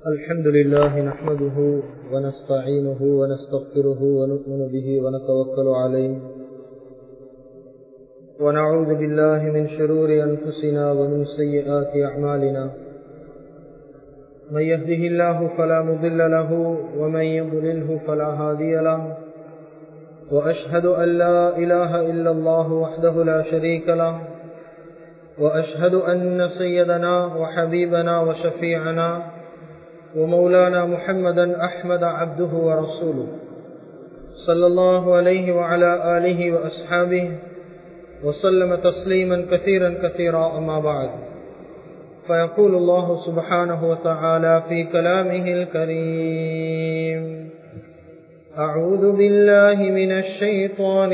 الحمد لله نحمده ونستعينه ونستغفره ونؤمن به ونتوكل عليه ونعوذ بالله من شرور أنفسنا ومن سيئات أعمالنا من يهده الله فلا مضل له ومن يضلله فلا هادي له وأشهد أن لا إله إلا الله وحده لا شريك له وأشهد أن سيدنا وحبيبنا وشفيعنا ومولانا محمدا أحمد عبده ورسوله صلى الله عليه وعلى آله وأصحابه وسلم تسليما كثيرا كثيرا أما بعد فيقول الله سبحانه وتعالى في كلامه الكريم أعوذ بالله من الشيطان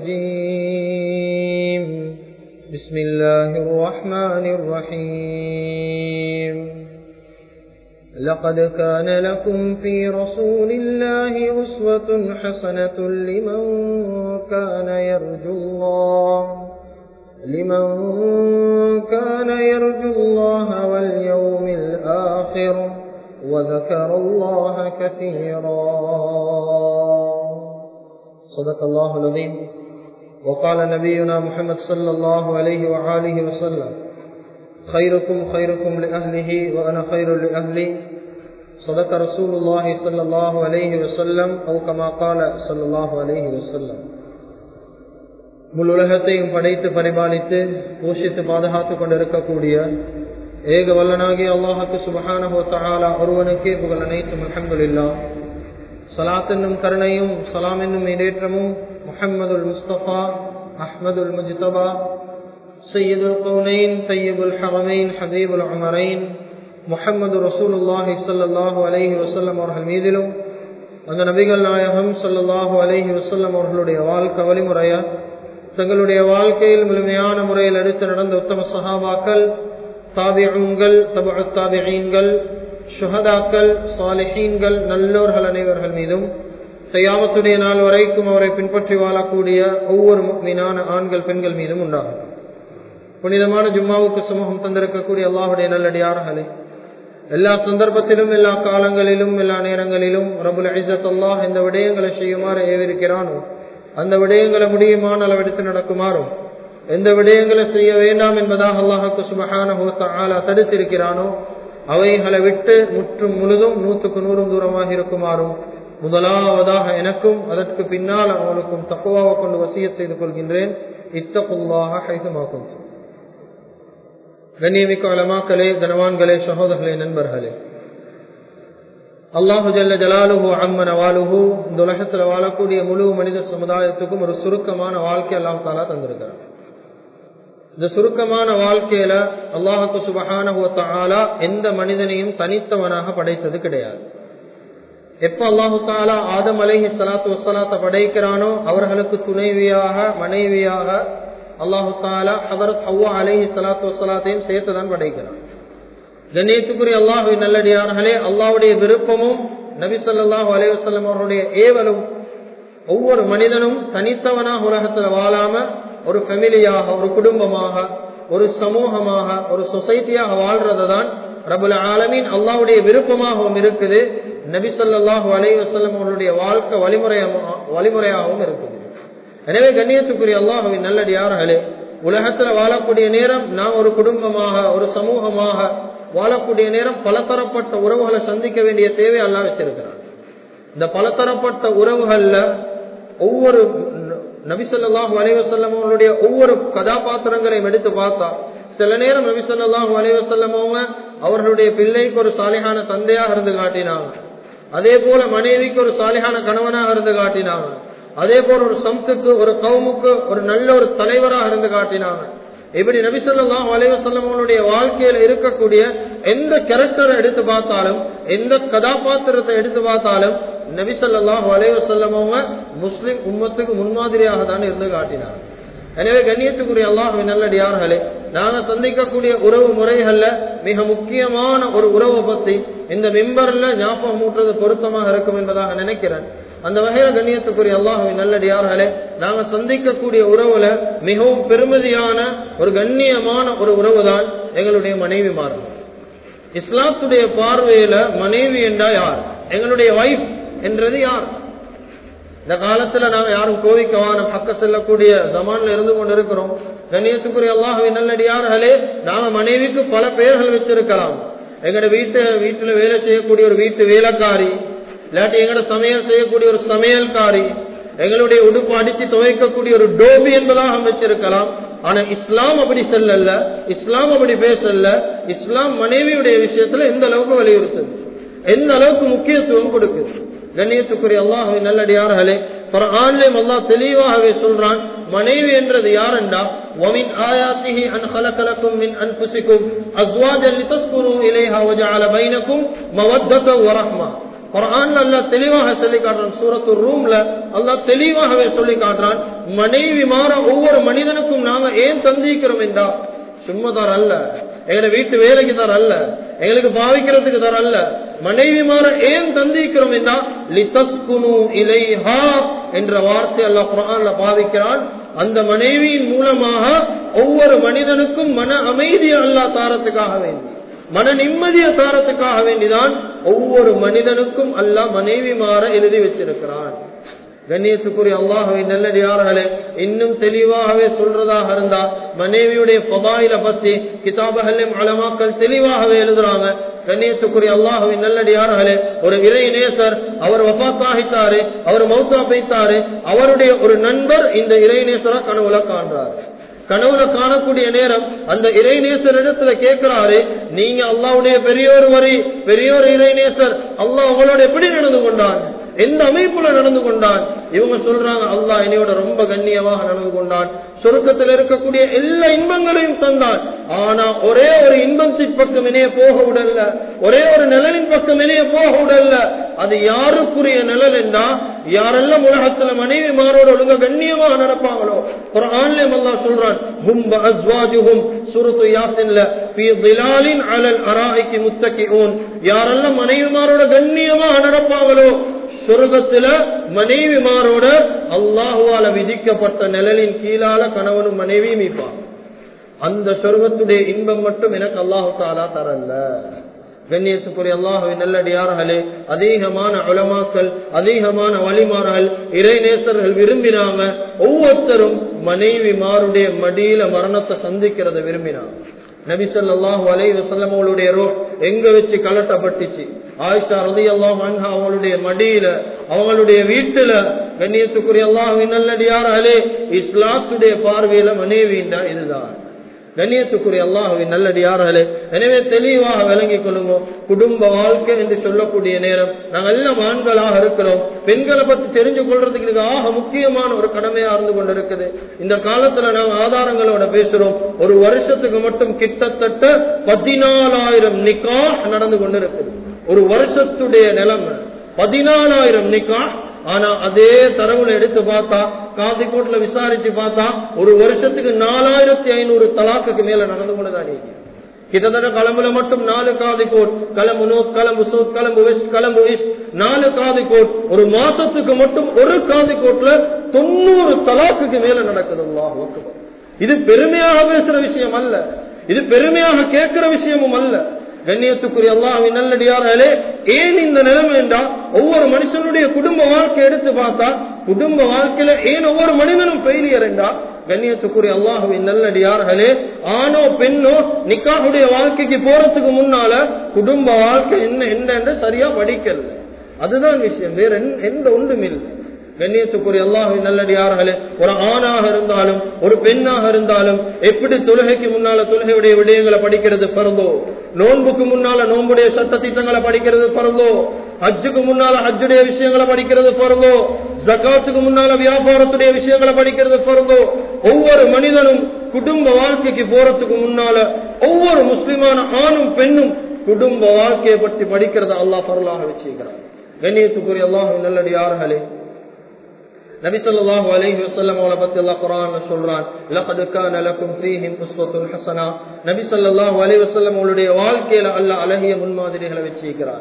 الرجيم بسم الله الرحمن الرحيم لقد كان لكم في رسول الله أسوة حسنة لمن كان يرجو الله لمن كان يرجو الله واليوم الآخر وذكر الله كثيرا صدق الله العظيم وقال نبينا محمد صلى الله عليه وآله وسلم خيركم خيركم لأهله وأنا خير لأهلي صدق رسول الله صلى الله عليه وسلم أو كما قال صلى الله عليه وسلم முழு உலகத்தையும் படைத்து பரிபாலித்து போஷித்து பாதுகாத்து கொண்டிருக்கக்கூடிய ஏக வல்லனாகி அல்லாஹுக்கு சுபஹானஹோத்தாலா ஒருவனுக்கே புகழ் அனைத்தும் அஹமதுல்லா சலாத் என்னும் கருணையும் சலாம் என்னும் இடேற்றமும் முஹம்மதுல் முஸ்தபா அஹ்மதுல் முஜ்தபா سيد القونين طيب الحرمين حبيب العمرين முஹம்மது ரசூலுல்லாஹி சல்லாஹூ அலஹி வசல்லம் அவர்கள் மீதிலும் அந்த நபிகள் நாயகம் சல்லாஹூ அலஹி வசல்லம் அவர்களுடைய வாழ்க்கை வழிமுறைய தங்களுடைய வாழ்க்கையில் முழுமையான முறையில் எடுத்து நடந்த உத்தம சஹாபாக்கள் தாபியங்கள் தபு தாபியீன்கள் சுஹதாக்கள் சாலிஹீன்கள் நல்லோர்கள் அனைவர்கள் மீதும் கையாமத்துடைய நாள் வரைக்கும் அவரை பின்பற்றி வாழக்கூடிய ஒவ்வொரு மீனான ஆண்கள் பெண்கள் மீதும் உண்டாகும் புனிதமான ஜும்மாவுக்கு சமூகம் தந்திருக்கக்கூடிய அல்லாஹுடைய நல்லடியார்களே எல்லா சந்தர்ப்பத்திலும் எல்லா காலங்களிலும் எல்லா நேரங்களிலும் ரபுல் ஐசத் அல்லாஹ் இந்த விடயங்களை செய்யுமாறு ஏவிருக்கிறானோ அந்த விடயங்களை முடியுமான அளவெடுத்து நடக்குமாறும் எந்த விடயங்களை செய்ய வேண்டாம் என்பதாக அல்லாஹுக்கு சுபஹான ஆலா தடுத்திருக்கிறானோ அவைகளை விட்டு முற்றும் முழுதும் நூற்றுக்கு நூறும் தூரமாக இருக்குமாறும் முதலாவதாக எனக்கும் அதற்கு பின்னால் அவங்களுக்கும் தக்குவாவை கொண்டு வசிய செய்து கொள்கின்றேன் இத்தகுல்லாக ஹைதுமாக்கும் கண்ணியமிக்க அலமாக்களே கனவான்களே சகோதரர்களே நண்பர்களே அல்லாஹு ஜல்ல ஜலாலுஹு அம்மன வாலுஹு இந்த உலகத்தில் வாழக்கூடிய முழு மனித சமுதாயத்துக்கும் ஒரு சுருக்கமான வாழ்க்கை அல்லாஹ் தாலா தந்திருக்கிறார் இந்த சுருக்கமான வாழ்க்கையில அல்லாஹுக்கு சுபகான எந்த மனிதனையும் தனித்தவனாக படைத்தது கிடையாது எப்ப அல்லாஹு தாலா ஆதம் அலைஹி சலாத்து வசலாத்தை படைக்கிறானோ அவர்களுக்கு துணைவியாக மனைவியாக அல்லாஹு தாலா ஹவரத் ஹவ்வா அலேஹி சலாத்து வசலாத்தையும் சேர்த்துதான் படைக்கிறான் கண்ணியத்துக்குரிய அல்லாஹு நல்லடியார்களே அல்லாவுடைய விருப்பமும் நபி சொல்லாஹு அலைவசல்லம் அவருடைய ஏவலும் ஒவ்வொரு மனிதனும் தனித்தவனாக உலகத்தில் வாழாம ஒரு ஃபெமிலியாக ஒரு குடும்பமாக ஒரு சமூகமாக ஒரு சொசைட்டியாக வாழ்றதை தான் ரபுல் ஆலமீன் அல்லாவுடைய விருப்பமாகவும் இருக்குது நபி சொல்லாஹு அலைவசல்லம் அவருடைய வாழ்க்கை வழிமுறை வழிமுறையாகவும் இருக்குது எனவே கண்ணியத்துக்குரிய அல்லாஹுவின் நல்லடியார்களே உலகத்தில் வாழக்கூடிய நேரம் நாம் ஒரு குடும்பமாக ஒரு சமூகமாக வாழக்கூடிய நேரம் பலதரப்பட்ட உறவுகளை சந்திக்க வேண்டிய தேவை எல்லாம் வச்சிருக்கிறான் இந்த பலதரப்பட்ட உறவுகள்ல ஒவ்வொரு நபிசல்லாஹு அலைவசல்லமோனுடைய ஒவ்வொரு கதாபாத்திரங்களையும் எடுத்து பார்த்தா சில நேரம் நபிசல்லாஹு அலைவசல்லமோங்க அவர்களுடைய பிள்ளைக்கு ஒரு சாலிகான தந்தையாக இருந்து காட்டினாங்க அதே போல மனைவிக்கு ஒரு சாலிகான கணவனாக இருந்து காட்டினாங்க அதே போல ஒரு சம்த்துக்கு ஒரு கவுமுக்கு ஒரு நல்ல ஒரு தலைவராக இருந்து காட்டினாங்க இப்படி நபிசல்லாம் வலைவசல்லமனுடைய வாழ்க்கையில இருக்கக்கூடிய எந்த கேரக்டரை எடுத்து பார்த்தாலும் எந்த கதாபாத்திரத்தை எடுத்து பார்த்தாலும் நபிசல்லாஹ் வலைவசல்லமவங்க முஸ்லிம் உம்மத்துக்கு முன்மாதிரியாக தான் இருந்து காட்டினாங்க எனவே கண்ணியத்துக்குரிய அல்லாஹுவின் நல்லடியார்களே நாங்க சந்திக்கக்கூடிய உறவு முறைகள்ல மிக முக்கியமான ஒரு உறவை பத்தி இந்த மெம்பர்ல ஞாபகம் ஊட்டுறது பொருத்தமாக இருக்கும் என்பதாக நினைக்கிறேன் அந்த வகையில கண்ணியத்துக்குரிய அல்லாஹுவின் நல்லடியார்களே நாங்க சந்திக்கக்கூடிய உறவுல மிகவும் பெருமதியான ஒரு கண்ணியமான ஒரு உறவு தான் எங்களுடைய மனைவி மாறும் இஸ்லாத்துடைய பார்வையில மனைவி என்றா யார் எங்களுடைய வைஃப் என்றது யார் இந்த காலத்துல நாங்க யாரும் கோவிக்கவான பக்க செல்லக்கூடிய ஜமான்ல இருந்து கொண்டு இருக்கிறோம் கண்ணியத்துக்குரிய அல்லாஹுவின் நல்லடியார்களே நாங்க மனைவிக்கு பல பெயர்கள் வச்சிருக்கலாம் எங்கட வீட்டு வீட்டுல வேலை செய்யக்கூடிய ஒரு வீட்டு வேலைக்காரி இல்லாட்டி எங்கட சமையல் செய்யக்கூடிய ஒரு சமையல்காரி எங்களுடைய உடுப்பு அடித்து துவைக்கக்கூடிய ஒரு டோபி என்பதாக வச்சிருக்கலாம் ஆனா இஸ்லாம் அப்படி செல்லல இஸ்லாம் அப்படி பேசல இஸ்லாம் மனைவியுடைய விஷயத்துல எந்த அளவுக்கு வலியுறுத்துது எந்த அளவுக்கு முக்கியத்துவம் கொடுக்குது கண்ணியத்துக்குரிய அல்லாஹை நல்லடியார்களே ஆன்லைன் அல்லாஹ் தெளிவாகவே சொல்றான் மனைவி என்றது யாரெண்டா ومن آياته أن خلق لكم من أنفسكم أزواجا لتسكنوا إليها وجعل بينكم مودة ورحمة குரான் அல்லாஹ் தெளிவாக சொல்லி காட்டுறான் சூரத்து ரூம்ல அல்லாஹ் தெளிவாகவே சொல்லி காட்டுறான் மனைவி மாற ஒவ்வொரு மனிதனுக்கும் நாம ஏன் சந்திக்கிறோம் என்றா சும்மா தார் அல்ல எங்களை வீட்டு வேலைக்கு தார் அல்ல எங்களுக்கு பாவிக்கிறதுக்கு தார் அல்ல மனைவி மாற ஏன் சந்திக்கிறோம் என்றா லிதஸ்குனு இலைஹா என்ற வார்த்தை அல்லாஹ் குரான்ல பாவிக்கிறான் அந்த மனைவியின் மூலமாக ஒவ்வொரு மனிதனுக்கும் மன அமைதியை அல்லாஹ் தாரத்துக்காக வேண்டி மன நிம்மதிய தாரத்துக்காக வேண்டிதான் ஒவ்வொரு மனிதனுக்கும் அல்லாஹ் மனைவி மாற எழுதி வச்சிருக்கிறான் கண்ணியத்துக்குரிய அல்லாஹவை நல்லடியார்களே இன்னும் தெளிவாகவே சொல்றதாக இருந்தா மனைவியுடைய பதாயில பத்தி கிதாபகல்லையும் அலமாக்கள் தெளிவாகவே எழுதுறாங்க கண்ணியத்துக்குரிய அல்லாஹவை நல்லடியார்களே ஒரு இறை நேசர் அவர் வபாத்தாகித்தாரு அவர் மௌத்தா பைத்தாரு அவருடைய ஒரு நண்பர் இந்த இறை நேசரா கனவுல காண்றாரு கனவுல காணக்கூடிய நேரம் அந்த இறைநேசர் இடத்துல கேட்கிறாரு நீங்க அல்லாவுடைய பெரியோர் வரி பெரியோர் இறைநேசர் அல்லாஹ் உங்களோட எப்படி நடந்து கொண்டான் எந்த அமைப்புல நடந்து கொண்டான் இவங்க சொல்றாங்க அல்லாஹ் என்னையோட ரொம்ப கண்ணியமாக நடந்து கொண்டான் சொருக்கத்தில் இருக்கக்கூடிய எல்லா இன்பங்களையும் தந்தான் ஆனா ஒரே ஒரு இன்பத்தின் பக்கம் இணைய போக விடல ஒரே ஒரு நிழலின் பக்கம் இணைய போக விடல அது யாருக்குரிய நிழல் என்றா யாரெல்லாம் உலகத்துல மனைவி மாரோட ஒழுங்க கண்ணியமாக நடப்பாங்களோ ஒரு ஆன்லைன் அல்லா சொல்றான் ஹும் அஸ்வாஜுஹும் சுருத்து யாசின்ல ஃபீ திலாலின் அலல் அராய்க்கு முத்தகிஊன் யாரெல்லாம் மனைவிமாரோட கண்ணியமாக நடப்பாங்களோ சொர்க்கத்துல மனைவிமாரோட அல்லாஹுவால விதிக்கப்பட்ட நிழலின் கீழால கணவனும் மனைவியும் மீப்பான் அந்த சொர்க்கத்துடைய இன்பம் மட்டும் எனக்கு அல்லாஹு தாலா தரல கண்ணியத்துக்குரிய அல்லாஹுவின் நல்லடியார்களே அதிகமான உலமாக்கள் அதிகமான வழிமார்கள் இறைநேசர்கள் விரும்பினாங்க ஒவ்வொருத்தரும் மனைவிமாருடைய மடியில மரணத்தை சந்திக்கிறத விரும்பினாங்க நபிசல்லாஹு அலை வசல்லம் அவளுடைய ரோ எங்க வச்சு கலட்டப்பட்டுச்சு ஆயிஷா ரதி அல்லாஹ் அவங்களுடைய மடியில அவங்களுடைய வீட்டுல கண்ணியத்துக்குரிய அல்லாஹ் நல்லடியார்களே இஸ்லாத்துடைய பார்வையில மனைவிண்டா இதுதான் கண்ணியத்துக்குரிய அல்லாஹுவின் நல்லடியார்களே எனவே தெளிவாக விளங்கிக் கொள்ளுங்க குடும்ப வாழ்க்கை என்று சொல்லக்கூடிய நேரம் நாங்கள் எல்லாம் ஆண்களாக இருக்கிறோம் பெண்களை பத்தி தெரிஞ்சு கொள்றதுக்கு இது ஆக முக்கியமான ஒரு கடமையா இருந்து கொண்டு இருக்குது இந்த காலத்துல நாங்க ஆதாரங்களோட பேசுறோம் ஒரு வருஷத்துக்கு மட்டும் கிட்டத்தட்ட பதினாலாயிரம் நிக்கா நடந்து கொண்டு இருக்குது ஒரு வருஷத்துடைய நிலைமை பதினாலாயிரம் நிக்கா ஆனா அதே தரவுல எடுத்து பார்த்தா காசிக்கோட்ல விசாரிச்சு பார்த்தா ஒரு வருஷத்துக்கு நாலாயிரத்தி ஐநூறு தலாக்குக்கு மேல நடந்து கொண்டுதான் கிட்டத்தட்ட கிளம்புல மட்டும் நாலு காதி கோட் கிளம்பு நோத் கிளம்பு சூத் கிளம்பு வெஸ்ட் கிளம்பு ஈஸ்ட் நாலு காதி கோட் ஒரு மாசத்துக்கு மட்டும் ஒரு காதி கோட்ல தொண்ணூறு தலாக்குக்கு மேல நடக்குது அல்லாஹ் இது பெருமையாக பேசுற விஷயம் அல்ல இது பெருமையாக கேட்கிற விஷயமும் அல்ல கண்ணியத்துக்குரிய அல்லாஹின் நல்லடியார்களே ஏன் இந்த நிலைமை என்றா ஒவ்வொரு மனுஷனுடைய குடும்ப வாழ்க்கை எடுத்து பார்த்தா குடும்ப வாழ்க்கையில ஏன் ஒவ்வொரு மனிதனும் ஃபெயிலியர் என்றா கண்ணியத்துக்குரிய அல்லாஹுவின் நல்லடியார்களே ஆணோ பெண்ணோ நிக்காவுடைய வாழ்க்கைக்கு போறதுக்கு முன்னால குடும்ப வாழ்க்கை என்ன என்ன என்று சரியா படிக்கல அதுதான் விஷயம் வேற எந்த ஒன்றும் இல்லை கண்ணியத்துக்குரிய அல்லாஹின் நல்லடியார்களே ஒரு ஆணாக இருந்தாலும் ஒரு பெண்ணாக இருந்தாலும் எப்படி தொழுகைக்கு முன்னால தொழுகையுடைய விடயங்களை படிக்கிறது பருந்தோ நோன்புக்கு முன்னால நோன்புடைய சட்ட திட்டங்களை படிக்கிறது பருந்தோ ஹஜ்ஜுக்கு முன்னால ஹஜ்ஜுடைய விஷயங்களை படிக்கிறது பருந்தோ ஜக்காத்துக்கு முன்னால வியாபாரத்துடைய விஷயங்களை படிக்கிறது பருந்தோ ஒவ்வொரு மனிதனும் குடும்ப வாழ்க்கைக்கு போறதுக்கு முன்னால ஒவ்வொரு முஸ்லிமான ஆணும் பெண்ணும் குடும்ப வாழ்க்கையை பற்றி படிக்கிறத அல்லாஹ் பரலாக வச்சிருக்கிறார் கண்ணியத்துக்குரிய அல்லாஹ் நல்லடியார்களே நபி ஸல்லல்லாஹு அலைஹி வஸல்லம் அவளை பத்தி அல்லாஹ் குர்ஆன்ல சொல்றான் லகத் கான லக்கும் ஃபீஹிம் உஸ்வத்துன் ஹஸனா நபி ஸல்லல்லாஹு அலைஹி வஸல்லம் அவளுடைய வாழ்க்கையில அல்லாஹ் அழகிய முன்மாதிரிகளை வச்சிருக்கிறான்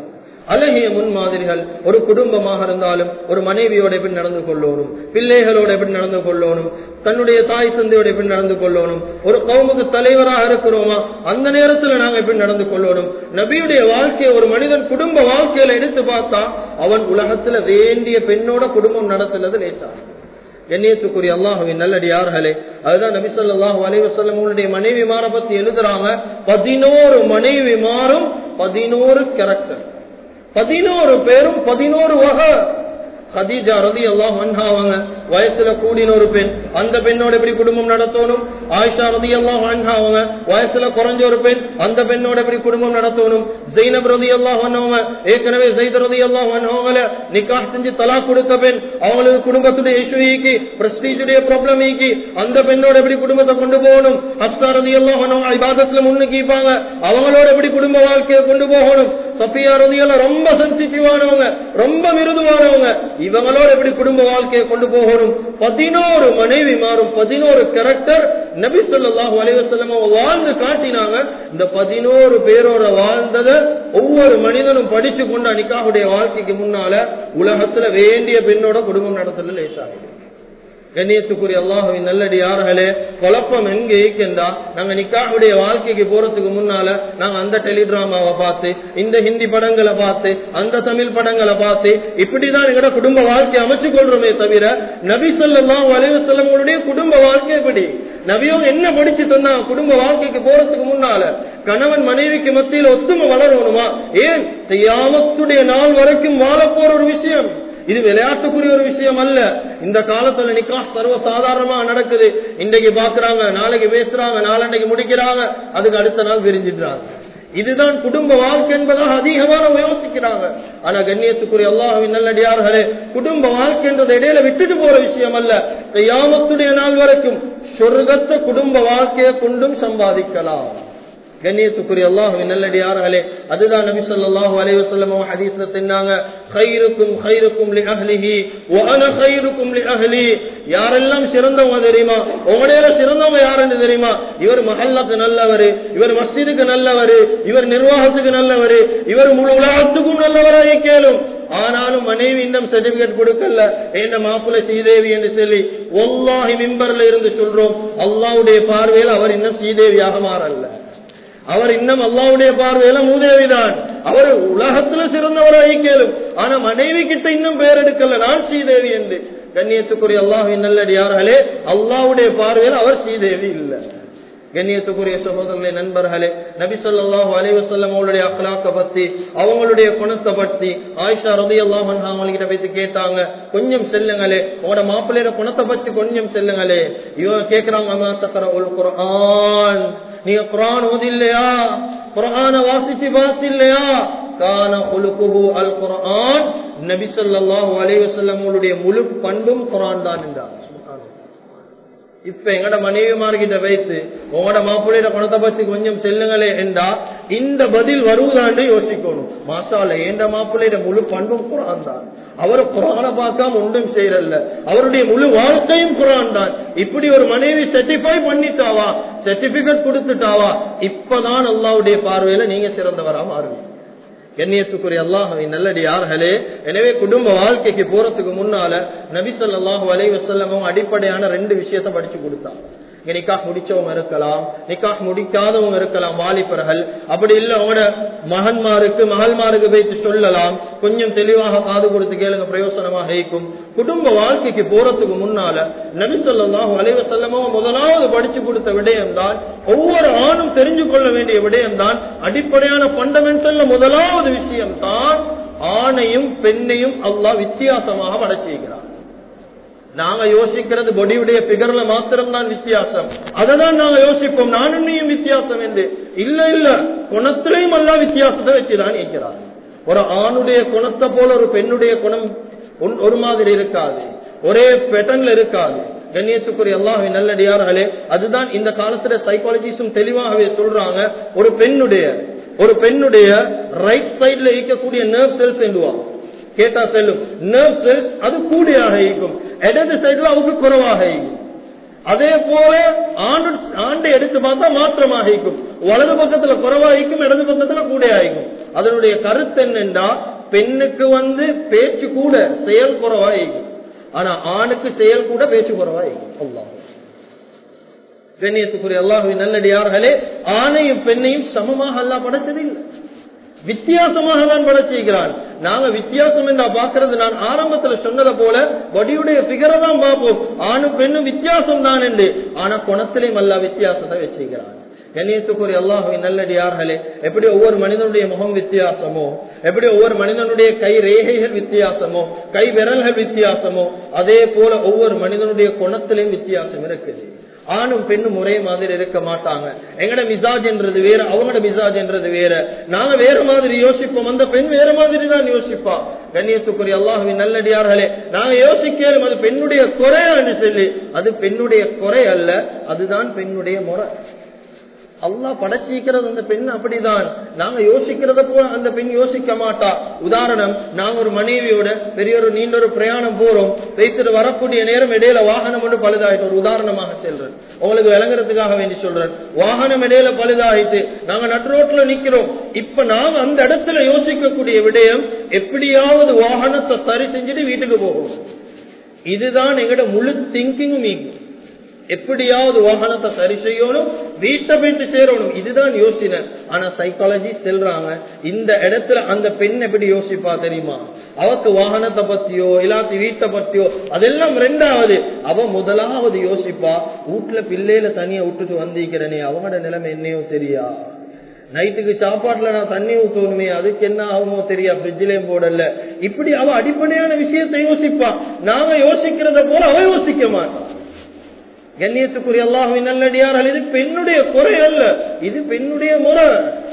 அழகிய முன்மாதிரிகள் ஒரு குடும்பமாக இருந்தாலும் ஒரு மனைவியோட எப்படி நடந்து கொள்ளணும் பிள்ளைகளோட எப்படி நடந்து கொள்ளணும் தன்னுடைய தாய் தந்தையோட எப்படி நடந்து கொள்ளணும் ஒரு கவுமுக்கு தலைவராக இருக்கிறோமா அந்த நேரத்துல நாங்க எப்படி நடந்து கொள்ளணும் நபியுடைய வாழ்க்கையை ஒரு மனிதன் குடும்ப வாழ்க்கையில எடுத்து பார்த்தா அவன் உலகத்துல வேண்டிய பெண்ணோட குடும்பம் நடத்துனது லேசா கண்ணியத்துக்குரிய அல்லாஹுவின் நல்லடியார்களே அதுதான் நபி சொல்லாஹு அலைவசல்லம் உங்களுடைய மனைவி மாற பத்தி எழுதுறாங்க பதினோரு மனைவி மாறும் பதினோரு கேரக்டர் பதினோரு பேரும் பதினோரு வகை ஹதீஜா ரதி அல்லாஹ் அவங்க வயசுல கூடின ஒரு பெண் அந்த பெண்ணோட எப்படி குடும்பம் நடத்தணும் ஆயிஷா ரதி அல்லாஹ் அவங்க வயசுல குறைஞ்ச ஒரு பெண் அந்த பெண்ணோட எப்படி குடும்பம் நடத்தணும் ஜெயினப் ரதி அல்லாஹ் அவங்க ஏற்கனவே ஜெயித் ரதி அல்லாஹ் அவங்கள நிக்காஹ் செஞ்சு தலா கொடுத்த பெண் அவங்களுக்கு குடும்பத்துடைய இஷ்யூ ஈக்கி பிரஸ்டீஜுடைய ப்ராப்ளம் ஈக்கி அந்த பெண்ணோட எப்படி குடும்பத்தை கொண்டு போகணும் ஹஸ்தா ரதி அல்லாஹ் இபாதத்துல முன்னுக்கிப்பாங்க அவங்களோட எப்படி குடும்ப வாழ்க்கையை கொண்டு போகணும் சஃபியா ரதி எல்லாம் ரொம்ப சென்சிட்டிவானவங்க ரொம்ப மிருதுவானவங்க இவங்களோட எப்படி குடும்ப வாழ்க்கையை கொண்டு போகணும் பதினோரு மனைவி மாறும் பதினோரு கேரக்டர் நபி சொல்லாஹு அலைவசல்லம் வாழ்ந்து காட்டினாங்க இந்த பதினோரு பேரோட வாழ்ந்ததை ஒவ்வொரு மனிதனும் படிச்சு கொண்ட நிக்காவுடைய வாழ்க்கைக்கு முன்னால உலகத்துல வேண்டிய பெண்ணோட குடும்பம் நடத்தல லேசாகும் கண்ணியத்துக்குரிய அல்லாஹுவின் நல்லடியார்களே குழப்பம் எங்க இருக்கின்றா நாங்க நிக்காவுடைய வாழ்க்கைக்கு போறதுக்கு முன்னால நாங்க அந்த டெலிடிராமாவை பார்த்து இந்த ஹிந்தி படங்களை பார்த்து அந்த தமிழ் படங்களை பார்த்து இப்படிதான் எங்களோட குடும்ப வாழ்க்கையை அமைச்சு கொள்றோமே தவிர நபி சொல்லலாம் வளைவு செல்லவங்களுடைய குடும்ப வாழ்க்கை எப்படி நபியும் என்ன படிச்சு தந்தா குடும்ப வாழ்க்கைக்கு போறதுக்கு முன்னால கணவன் மனைவிக்கு மத்தியில் ஒத்துமை வளரணுமா ஏன் செய்யாமத்துடைய நாள் வரைக்கும் வாழ போற ஒரு விஷயம் இது விளையாட்டுக்குரிய ஒரு விஷயம் அல்ல இந்த காலத்துல நிக்கா சர்வ சாதாரணமா நடக்குது இன்றைக்கு பாக்குறாங்க நாளைக்கு பேசுறாங்க நாளன்னைக்கு முடிக்கிறாங்க அதுக்கு அடுத்த நாள் விரிஞ்சிடுறாங்க இதுதான் குடும்ப வாழ்க்கை என்பதாக அதிகமான யோசிக்கிறாங்க ஆனா கண்ணியத்துக்குரிய அல்லாஹின் நல்லடியார்களே குடும்ப வாழ்க்கைன்றது இடையில விட்டுட்டு போற விஷயம் அல்ல கையாமத்துடைய நாள் வரைக்கும் சொர்க்கத்தை குடும்ப வாழ்க்கையை கொண்டும் சம்பாதிக்கலாம் கண்ணியத்துக்குரிய அல்லாஹுவின் நல்லடியார்களே அதுதான் நபி ஸல்லல்லாஹு அலைஹி வஸல்லம் ஹதீஸ்ல சொன்னாங்க கைருக்கும் கைருக்கும் லி அஹ்லிஹி வ அன கைருக்கும் லி அஹ்லி யாரெல்லாம் சிறந்தவங்க தெரியுமா உங்களையில சிறந்தவங்க யாருன்னு தெரியுமா இவர் மஹல்லாக்கு நல்லவர் இவர் மஸ்ஜிதுக்கு நல்லவர் இவர் நிர்வாகத்துக்கு நல்லவர் இவர் முழு உலகத்துக்கும் நல்லவராக கேளும் ஆனாலும் மனைவி இன்னும் சர்டிபிகேட் கொடுக்கல என்ன மாப்பிள்ளை ஸ்ரீதேவி என்று சொல்லி ஒல்லாஹி மிம்பர்ல இருந்து சொல்றோம் அல்லாவுடைய பார்வையில் அவர் இன்னும் ஸ்ரீதேவியாக மாறல்ல அவர் இன்னும் அல்லாவுடைய பார்வையில மூதேவிதான் அவர் உலகத்துல சிறந்தவராகி கேளும் ஆனா மனைவி கிட்ட இன்னும் பேர் எடுக்கல நான் ஸ்ரீதேவி என்று கண்ணியத்துக்குரிய அல்லாஹின் நல்லடியார்களே அல்லாவுடைய பார்வையில் அவர் ஸ்ரீதேவி இல்லை கண்ணியத்துக்குரிய சகோதரர்களே நண்பர்களே நபி சொல்லாஹு அலைவசல்லம் அவங்களுடைய அக்கலாக்க பத்தி அவங்களுடைய குணத்தை பத்தி ஆயிஷா ரதி அல்லாஹ் அவங்ககிட்ட போய் கேட்டாங்க கொஞ்சம் செல்லுங்களே உங்களோட மாப்பிள்ளையோட குணத்தை பத்தி கொஞ்சம் செல்லுங்களே இவங்க கேக்குறாங்க அம்மா தக்கர உல் குரான் நீங்க குரான் ஓதி இல்லையா குரான வாசிச்சு பார்த்து இல்லையா கான குலுகுஹு அல் குரான் நபி சொல்லாஹு அலைவசல்லம் அவங்களுடைய முழு பண்பும் குரான் தான் என்றார் இப்ப எங்கட மனைவிமார்கிட்ட வைத்து உங்களோட மாப்பிள்ளையோட குணத்தை பத்தி கொஞ்சம் செல்லுங்களே என்றா இந்த பதில் வருவதாண்டு யோசிக்கணும் மாசால ஏண்ட மாப்பிள்ளையோட முழு பண்பும் குரான் தான் அவர் குரான பார்க்காம ஒன்றும் செய்யறல்ல அவருடைய முழு வாழ்க்கையும் குரான் தான் இப்படி ஒரு மனைவி சர்டிஃபை பண்ணிட்டாவா சர்டிபிகேட் கொடுத்துட்டாவா இப்பதான் அல்லாவுடைய பார்வையில நீங்க சிறந்தவரா மாறுவீங்க கண்ணியத்துக்குரிய அல்லாஹின் நல்லடி யார்களே எனவே குடும்ப வாழ்க்கைக்கு போறதுக்கு முன்னால நபி சொல்லாஹு அலைவசல்லமும் அடிப்படையான ரெண்டு விஷயத்த படிச்சு கொடுத்தாங்க இங்க நிக்காஹ் முடிச்சவங்க இருக்கலாம் நிக்காஹ் முடிக்காதவங்க இருக்கலாம் வாலிபர்கள் அப்படி இல்ல அவங்களோட மகன்மாருக்கு மகள்மாருக்கு வைத்து சொல்லலாம் கொஞ்சம் தெளிவாக காது கொடுத்து கேளுங்க பிரயோசனமாக இருக்கும் குடும்ப வாழ்க்கைக்கு போறதுக்கு முன்னால நபி சொல்லாஹு அலைவசல்லமும் முதலாவது படிச்சு கொடுத்த விடயம் தான் ஒவ்வொரு ஆணும் தெரிஞ்சு கொள்ள வேண்டிய விடயம் தான் அடிப்படையான பண்டமெண்டல்ல முதலாவது விஷயம் தான் ஆணையும் பெண்ணையும் அல்லாஹ் வித்தியாசமாக படைச்சிருக்கிறார் நாங்க யோசிக்கிறது பொடியுடைய பிகர்ல மாத்திரம் தான் வித்தியாசம் அததான் நாங்க யோசிப்போம் நானும் நீயும் வித்தியாசம் என்று இல்ல இல்ல குணத்திலையும் அல்லா வித்தியாசத்தை வச்சுதான் இருக்கிறார் ஒரு ஆணுடைய குணத்தை போல ஒரு பெண்ணுடைய குணம் ஒரு மாதிரி இருக்காது ஒரே பேட்டர்ன்ல இருக்காது கண்ணியத்துக்குரிய அல்லாஹ் நல்லடியார்களே அதுதான் இந்த காலத்துல சைக்காலஜிஸ்டும் தெளிவாகவே சொல்றாங்க ஒரு பெண்ணுடைய ஒரு பெண்ணுடைய ரைட் சைட்ல இருக்கக்கூடிய நர்வ் செல்ஸ் என்றுவாங்க கேட்டா செல்லும் நர்வ் செல்ஸ் அது கூடியாக இருக்கும் இடது சைடுல அவங்க குறைவாக இருக்கும் அதே போல ஆண்டு ஆண்டை எடுத்து பார்த்தா மாற்றமாக இருக்கும் வலது பக்கத்துல குறைவாகிக்கும் இடது பக்கத்துல கூட ஆகிக்கும் அதனுடைய கருத்து என்னென்றா பெண்ணுக்கு வந்து பேச்சு கூட செயல் குறவாயிக்கும் ஆனா ஆணுக்கு செயல் கூட பேச்சு குறவாயிக்கும் அல்லாஹ் கண்ணியத்துக்குரிய அல்லாஹுவின் நல்லடியார்களே ஆணையும் பெண்ணையும் சமமாக அல்லாஹ் படைச்சது இல்லை வித்தியாசமாக தான் படைச்சிருக்கிறான் நாங்க வித்தியாசம் என்றா பாக்குறது நான் ஆரம்பத்துல சொன்னதை போல வடியுடைய பிகரை தான் பார்ப்போம் ஆணும் பெண்ணும் வித்தியாசம் தான் என்று ஆனா குணத்திலையும் அல்ல வித்தியாசத்தை வச்சிருக்கிறான் கண்ணியத்துக்குரிய அல்லாஹுவின் நல்லடியார்களே எப்படி ஒவ்வொரு மனிதனுடைய முகம் வித்தியாசமோ எப்படி ஒவ்வொரு மனிதனுடைய கை ரேகைகள் வித்தியாசமோ கை விரல்கள் வித்தியாசமோ அதே போல ஒவ்வொரு மனிதனுடைய குணத்திலையும் வித்தியாசம் இருக்குது ஆணும் பெண்ணும் ஒரே மாதிரி இருக்க மாட்டாங்க எங்கட மிசாஜ் என்றது வேற அவங்களோட மிசாஜ் என்றது வேற நாங்க வேற மாதிரி யோசிப்போம் அந்த பெண் வேற மாதிரி தான் யோசிப்பா கண்ணியத்துக்குரிய அல்லாஹுவின் நல்லடியார்களே நாங்க யோசிக்கலும் அது பெண்ணுடைய குறை என்று சொல்லி அது பெண்ணுடைய குறை அல்ல அதுதான் பெண்ணுடைய முறை அல்லாஹ் படைச்சிக்கிறது அந்த பெண் அப்படிதான் நாங்க யோசிக்கிறத போல அந்த பெண் யோசிக்க மாட்டா உதாரணம் நாங்க ஒரு மனைவியோட பெரிய ஒரு நீண்ட ஒரு பிரயாணம் போறோம் வைத்துட்டு வரக்கூடிய நேரம் இடையில வாகனம் ஒன்று பழுதாயிட்டு ஒரு உதாரணமாக செல்றேன் உங்களுக்கு விளங்குறதுக்காக வேண்டி சொல்றேன் வாகனம் இடையில பழுதாயிட்டு நாங்க நட்டு ரோட்ல நிக்கிறோம் இப்ப நாங்க அந்த இடத்துல யோசிக்கக்கூடிய விடயம் எப்படியாவது வாகனத்தை சரி செஞ்சுட்டு வீட்டுக்கு போகும் இதுதான் எங்கட முழு திங்கிங்கும் இங்கு எப்படியாவது வாகனத்தை சரி செய்யணும் வீட்டை போயிட்டு சேரணும் இதுதான் யோசனை ஆனா சைக்காலஜி செல்றாங்க இந்த இடத்துல அந்த பெண் எப்படி யோசிப்பா தெரியுமா அவக்கு வாகனத்தை பத்தியோ இல்லாத்தி வீட்டை பத்தியோ அதெல்லாம் ரெண்டாவது அவ முதலாவது யோசிப்பா வீட்டுல பிள்ளையில தனியா விட்டுட்டு வந்திருக்கிறனே அவங்களோட நிலைமை என்னையோ தெரியா நைட்டுக்கு சாப்பாட்டுல நான் தண்ணி ஊத்தணுமே அதுக்கு என்ன ஆகுமோ தெரியா பிரிட்ஜிலையும் போடல இப்படி அவ அடிப்படையான விஷயத்தை யோசிப்பா நாங்க யோசிக்கிறத போல அவ யோசிக்க மாட்டான் கண்ணியத்துக்குரிய அல்லாஹுவின் நல்லடியார் இது பெண்ணுடைய குறை அல்ல இது பெண்ணுடைய முறை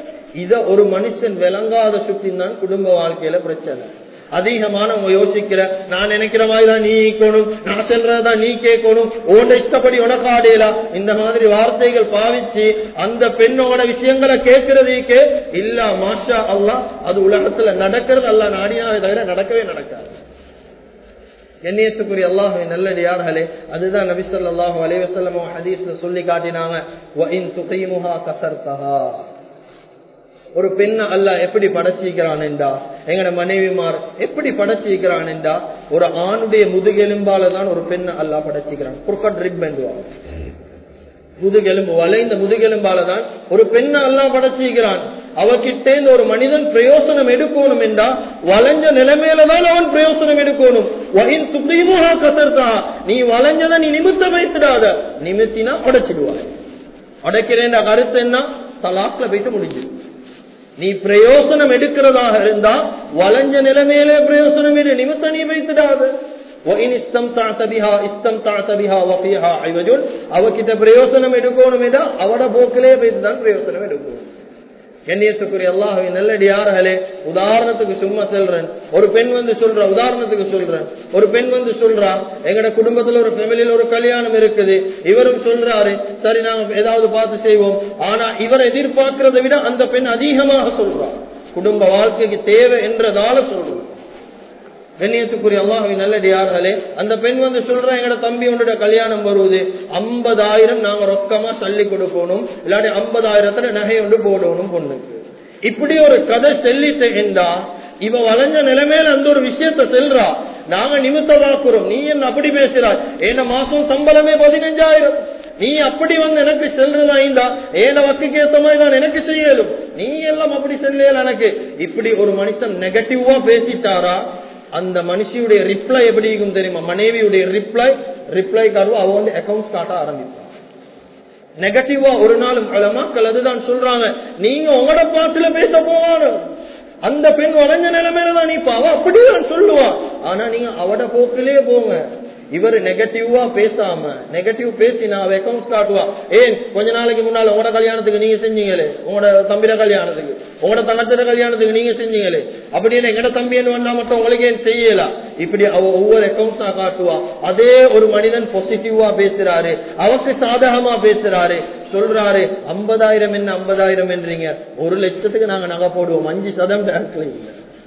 இத ஒரு மனுஷன் விளங்காத சுத்தி தான் குடும்ப வாழ்க்கையில பிரச்சனை அதிகமானவங்க யோசிக்கிற நான் நினைக்கிற மாதிரி தான் நீ ஈக்கணும் நான் செல்றதான் நீ கேட்கணும் உன்ட இஷ்டப்படி உனக்கு ஆடையலாம் இந்த மாதிரி வார்த்தைகள் பாவிச்சு அந்த பெண்ணோட விஷயங்களை கேட்கறதுக்கு இல்ல மாஷா அல்லா அது உலகத்துல நடக்கிறது அல்ல நாடினாவே தவிர நடக்கவே நடக்காது கண்ணியத்துக்குரிய அல்லாஹு நல்லடியார்களே அதுதான் நபி சொல்லாஹு அலைவசல்லமோ ஹதீஸ்ல சொல்லி காட்டினாங்க ஒரு பெண்ண அல்ல எப்படி படைச்சிக்கிறான் என்றா எங்கட மனைவிமார் எப்படி படைச்சிக்கிறான் என்றா ஒரு ஆணுடைய முதுகெலும்பால தான் ஒரு பெண்ண அல்லா படைச்சிக்கிறான் குறுக்கட் ரிப் என்றுவாங்க முதுகெலும்பு வளைந்த முதுகெலும்பால தான் ஒரு பெண்ணை எல்லாம் படைச்சிக்கிறான் அவகிட்டே இந்த ஒரு மனிதன் பிரயோசனம் எடுக்கணும் என்றா வளைஞ்ச நிலைமையில தான் அவன் பிரயோசனம் எடுக்கணும் கசர்த்தா நீ வளைஞ்சத நீ நிமித்த வைத்துடாத நிமித்தினா உடைச்சிடுவாய் உடைக்கிறேன் கருத்து என்ன தலாக்ல போயிட்டு முடிஞ்சு நீ பிரயோசனம் எடுக்கிறதாக இருந்தா வளைஞ்ச நிலைமையிலே பிரயோசனம் எடு நிமித்த நீ வைத்துடாது அவகிட்ட பிரயோசனம் எடுக்கணும் அவட போக்கிலே போய்த்துதான் பிரயோசனம் எடுக்கணும் கண்ணியத்துக்குரிய அல்லாஹ் நல்லடியார்களே உதாரணத்துக்கு சும்மா சொல்றேன் ஒரு பெண் வந்து சொல்ற உதாரணத்துக்கு சொல்றேன் ஒரு பெண் வந்து சொல்றா எங்கட குடும்பத்துல ஒரு ஃபேமிலியில ஒரு கல்யாணம் இருக்குது இவரும் சொல்றாரு சரி நாங்க ஏதாவது பார்த்து செய்வோம் ஆனா இவர் எதிர்பார்க்கிறதை விட அந்த பெண் அதிகமாக சொல்றா குடும்ப வாழ்க்கைக்கு தேவை என்றதால சொல்றோம் கண்ணியத்துக்குரிய அல்லாஹுவின் நல்லடியார்களே அந்த பெண் வந்து சொல்ற எங்கட தம்பி உன்னோட கல்யாணம் வருவது ஐம்பதாயிரம் நாங்க ரொக்கமா தள்ளி கொடுக்கணும் இல்லாட்டி ஐம்பதாயிரத்துல நகை ஒன்று போடணும் பொண்ணுக்கு இப்படி ஒரு கதை செல்லிட்டு என்றா இவ வளைஞ்ச நிலைமையில அந்த ஒரு விஷயத்த செல்றா நாங்க நிமித்த வாக்குறோம் நீ என்ன அப்படி பேசுறாய் ஏன மாசம் சம்பளமே பதினஞ்சாயிரம் நீ அப்படி வந்து எனக்கு செல்றதா இந்தா ஏன வக்குக்கு ஏத்த மாதிரி தான் எனக்கு செய்யலும் நீ எல்லாம் அப்படி செல்லல எனக்கு இப்படி ஒரு மனுஷன் நெகட்டிவா பேசிட்டாரா அந்த மனுஷியுடைய ரிப்ளை எப்படி இருக்கும் தெரியுமா மனைவியுடைய ரிப்ளை ரிப்ளை கார்டு அவ வந்து அக்கௌண்ட்ஸ் காட்ட ஆரம்பிப்பான் நெகட்டிவா ஒரு நாளும் மக்கள் அதுதான் சொல்றாங்க நீங்க உங்களோட பாட்டுல பேச போவாரு அந்த பெண் வளைஞ்ச நிலைமையில தான் நீ அவ அப்படிதான் சொல்லுவா ஆனா நீங்க அவட போக்கிலே போங்க இவர் நெகட்டிவா பேசாம நெகட்டிவ் பேசினா அவ அக்கௌண்ட்ஸ் காட்டுவா ஏன் கொஞ்ச நாளைக்கு முன்னால உங்களோட கல்யாணத்துக்கு நீங்க செஞ்சீங்களே உங்களோட தம்பிர கல்யாணத்துக்கு உங்களோட தங்கச்சிர கல்யாணத்துக்கு நீங்க செஞ்சீங்களே அப்படின்னு எங்கட தம்பி என்ன வந்தா மட்டும் உங்களுக்கு ஏன் செய்யலாம் இப்படி அவ ஒவ்வொரு அக்கௌண்ட்ஸா காட்டுவா அதே ஒரு மனிதன் பாசிட்டிவா பேசுறாரு அவக்கு சாதகமா பேசுறாரு சொல்றாரு ஐம்பதாயிரம் என்ன ஐம்பதாயிரம் என்றீங்க ஒரு லட்சத்துக்கு நாங்க நகை போடுவோம் அஞ்சு சதம் பேங்க்ல இல்ல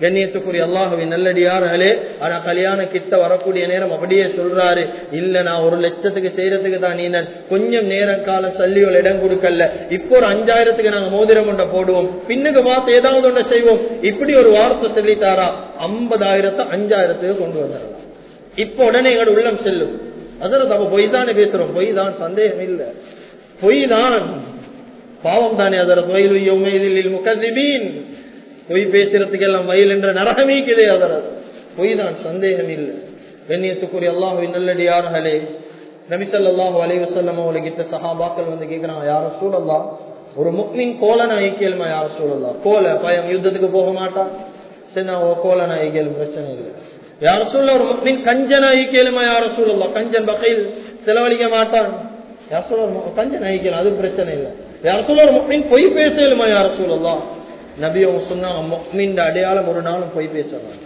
கண்ணியத்துக்குரிய அல்லாஹுவின் நல்லடியார்களே ஆனா கல்யாணம் கிட்ட வரக்கூடிய நேரம் அப்படியே சொல்றாரு இல்ல நான் ஒரு லட்சத்துக்கு செய்யறதுக்கு தான் நீ கொஞ்சம் நேரம் காலம் சல்லிகள் இடம் கொடுக்கல இப்போ ஒரு அஞ்சாயிரத்துக்கு நாங்க மோதிரம் கொண்ட போடுவோம் பின்னுக்கு பார்த்து ஏதாவது ஒன்றை செய்வோம் இப்படி ஒரு வார்த்தை சொல்லித்தாரா ஐம்பதாயிரத்தை அஞ்சாயிரத்துக்கு கொண்டு வந்துடலாம் இப்ப உடனே எங்களோட உள்ளம் செல்லும் அதில் நம்ம பொய் தானே பேசுறோம் பொய் தான் சந்தேகம் இல்லை பொய் தான் பாவம் தானே அதர் தொழில் முகதிபீன் பொய் பேசுறதுக்கு எல்லாம் வயல் என்ற நரகமீக்குதே அதர் பொய் தான் சந்தேகம் இல்லை கண்ணியத்துக்குரிய அல்லாஹுவின் நல்லடியார்களே நபிசல்லாஹு அலைவசல்லம் அவளுக்கு சஹாபாக்கள் வந்து கேட்கிறாங்க யார சூழல்லா ஒரு முக்மின் கோலன ஐக்கியல்மா யார சூழல்லா கோல பயம் யுத்தத்துக்கு போக மாட்டான் சரி நான் கோலன ஐக்கியல் பிரச்சனை இல்லை யார சூழல ஒரு முக்மின் கஞ்சன ஐக்கியலுமா யார சூழல்லா கஞ்சன் பகையில் செலவழிக்க மாட்டான் யார சூழல் கஞ்சன் ஐக்கியம் அது பிரச்சனை இல்லை யார சூழல் ஒரு முக்மின் பொய் பேசலுமா யார சூழல்லா நபி அவங்க சொன்னாங்க முக்மின் அடையாளம் ஒரு நாளும் பொய் பேச மாட்டான்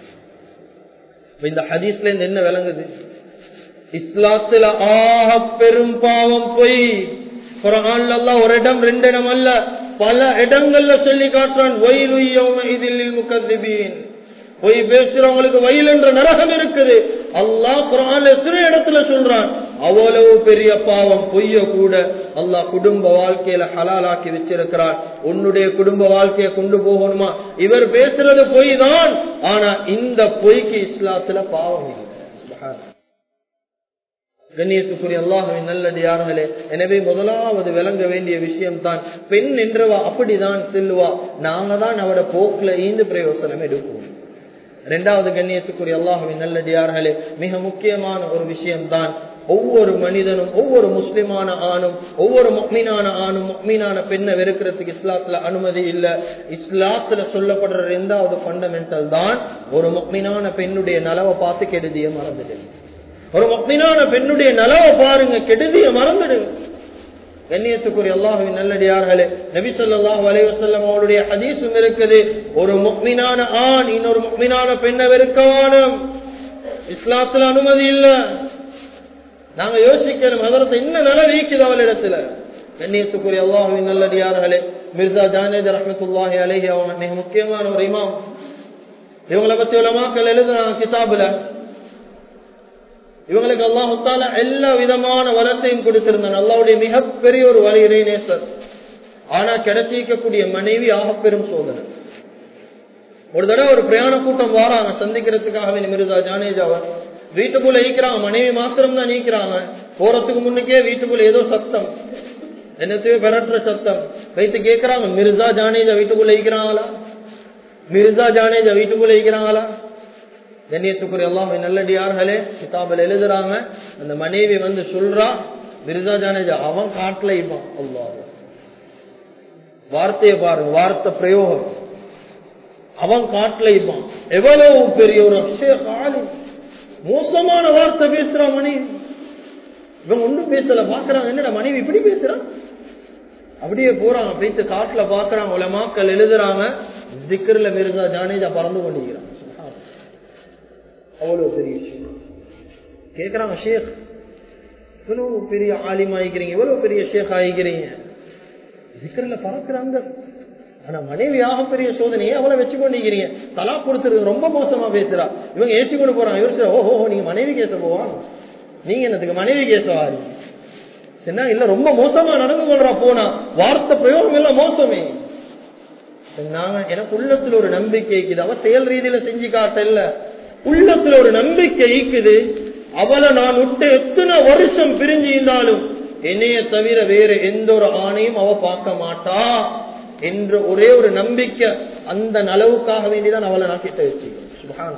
இந்த ஹதீஸ்ல இருந்து என்ன விளங்குது இஸ்லாத்துல ஆக பெரும் பாவம் பொய் குரான்ல ஒரு இடம் ரெண்டு இடம் அல்ல பல இடங்கள்ல சொல்லி காட்டுறான் வயலுயதில் முகதிபீன் பொய் பேசுறவங்களுக்கு வயல் என்ற நரகம் இருக்குது அல்லாஹ் குரான்ல சிறு இடத்துல சொல்றான் அவ்வளவு பெரிய பாவம் பொய்ய கூட அல்லாஹ் குடும்ப வாழ்க்கையில ஹலாலாக்கி வச்சிருக்கிறான் உன்னுடைய குடும்ப வாழ்க்கையை கொண்டு போகணுமா இவர் பேசுறது பொய் தான் ஆனா இந்த பொய்க்கு இஸ்லாத்துல பாவம் இல்லை கண்ணியத்துக்குரிய அல்லாஹுவின் நல்லடியார்களே எனவே முதலாவது விளங்க வேண்டிய விஷயம் தான் பெண் என்றவா அப்படிதான் செல்லுவா நாங்க தான் அவட போக்குல ஈந்து பிரயோசனம் எடுப்போம் இரண்டாவது கண்ணியத்துக்குரிய அல்லாஹுவின் நல்லடியார்களே மிக முக்கியமான ஒரு விஷயம் தான் ஒவ்வொரு மனிதனும் ஒவ்வொரு முஸ்லிமான ஆணும் ஒவ்வொரு மொக்மீனான ஆணும் மொக்மீனான பெண்ணை வெறுக்கிறதுக்கு இஸ்லாத்துல அனுமதி இல்ல இஸ்லாத்துல சொல்லப்படுற இரண்டாவது ஃபண்டமெண்டல் தான் ஒரு மொக்மீனான பெண்ணுடைய நலவை பார்த்து கெடுதிய மறந்துடுங்க ஒரு மொக்மீனான பெண்ணுடைய நலவை பாருங்க கெடுதிய மறந்துடுங்க கண்ணியத்துக்குரிய அல்லாஹுவின் நல்லடியார்களே நபி சொல்லாஹு அலைவசல்லம் அவருடைய ஹதீசும் இருக்குது ஒரு முக்மினான ஆண் இன்னொரு முக்மினான பெண்ணை வெறுக்கவான இஸ்லாத்துல அனுமதி இல்ல நாங்க யோசிக்கணும் அதற்கு என்ன நல வீக்குது அவளிடத்துல கண்ணியத்துக்குரிய அல்லாஹுவின் நல்லடியார்களே மிர்சா ஜானேத் ரஹமத்துல்லாஹி அலஹி அவங்க மிக முக்கியமான ஒரு இமாம் இவங்களை பத்தி உலமாக்கள் எழுதுறாங்க கிதாபுல இவங்களுக்கு அல்லாஹால எல்லா விதமான வரத்தையும் கொடுத்திருந்தான் அல்லாவுடைய மிகப்பெரிய ஒரு வலியுரை நேசர் ஆனா கிடைச்சிக்கக்கூடிய மனைவி ஆகப்பெரும் சோதனை ஒரு தடவை ஒரு பிரயாண கூட்டம் வாராங்க சந்திக்கிறதுக்காகவே மிருதா ஜானேஜாவ வீட்டுக்குள்ள ஈக்கிறாங்க மனைவி மாத்திரம் தான் நீக்கிறாங்க போறதுக்கு முன்னுக்கே வீட்டுக்குள்ள ஏதோ சத்தம் என்னத்தையோ பெறற்ற சத்தம் வைத்து கேட்கிறாங்க மிர்சா ஜானேஜா வீட்டுக்குள்ள ஈக்கிறாங்களா மிர்சா ஜானேஜா வீட்டுக்குள்ள ஈக்கிறாங்களா கண்ணியத்துக்குரிய எல்லாம் நல்லடியார்களே கிதாபில் எழுதுறாங்க அந்த மனைவி வந்து சொல்றா மிர்சா ஜானேஜா அவன் காட்டுல இப்பான் அல்லா வார்த்தையை பாருங்க வார்த்தை பிரயோகம் அவன் காட்டுல இப்பான் எவ்வளவு பெரிய ஒரு ஆளு மோசமான வார்த்தை பேசுறான் மனைவி இவன் ஒன்றும் பேசல பாக்குறாங்க என்னடா மனைவி இப்படி பேசுறான் அப்படியே போறாங்க பேச்சு காட்டுல பாக்குறாங்க உலமாக்கள் எழுதுறாங்க திக்கர்ல மிர்சா ஜானேஜா பறந்து கொண்டிருக்கிறான் அவ்வளவு பெரிய விஷயம் கேக்குறாங்க ஷேக் இவ்வளவு பெரிய ஆலிம் ஆகிக்கிறீங்க இவ்வளவு பெரிய ஷேக் ஆகிக்கிறீங்க விக்கிரல பறக்குறாங்க ஆனா மனைவியாக பெரிய சோதனையை அவளை வச்சு கொண்டிருக்கிறீங்க தலா கொடுத்துருக்கு ரொம்ப மோசமா பேசுறா இவங்க ஏசி கொண்டு போறாங்க இவர் ஓஹோ நீங்க மனைவி கேச போவாங்க நீங்க என்னத்துக்கு மனைவி கேசவாரி என்ன இல்ல ரொம்ப மோசமா நடந்து கொள்றா போனா வார்த்தை பிரயோகம் எல்லாம் மோசமே நாங்க எனக்கு உள்ளத்துல ஒரு நம்பிக்கை இருக்குது அவ செயல் ரீதியில செஞ்சு காட்டல உள்ளத்துல ஒரு நம்பிக்கை ஈக்குது அவளை நான் விட்டு எத்தனை வருஷம் பிரிஞ்சு இருந்தாலும் என்னைய தவிர வேற எந்த ஒரு ஆணையும் அவ பார்க்க மாட்டா என்ற ஒரே ஒரு நம்பிக்கை அந்த நலவுக்காக வேண்டிதான் அவளை நான் கிட்ட வச்சுக்கிறேன்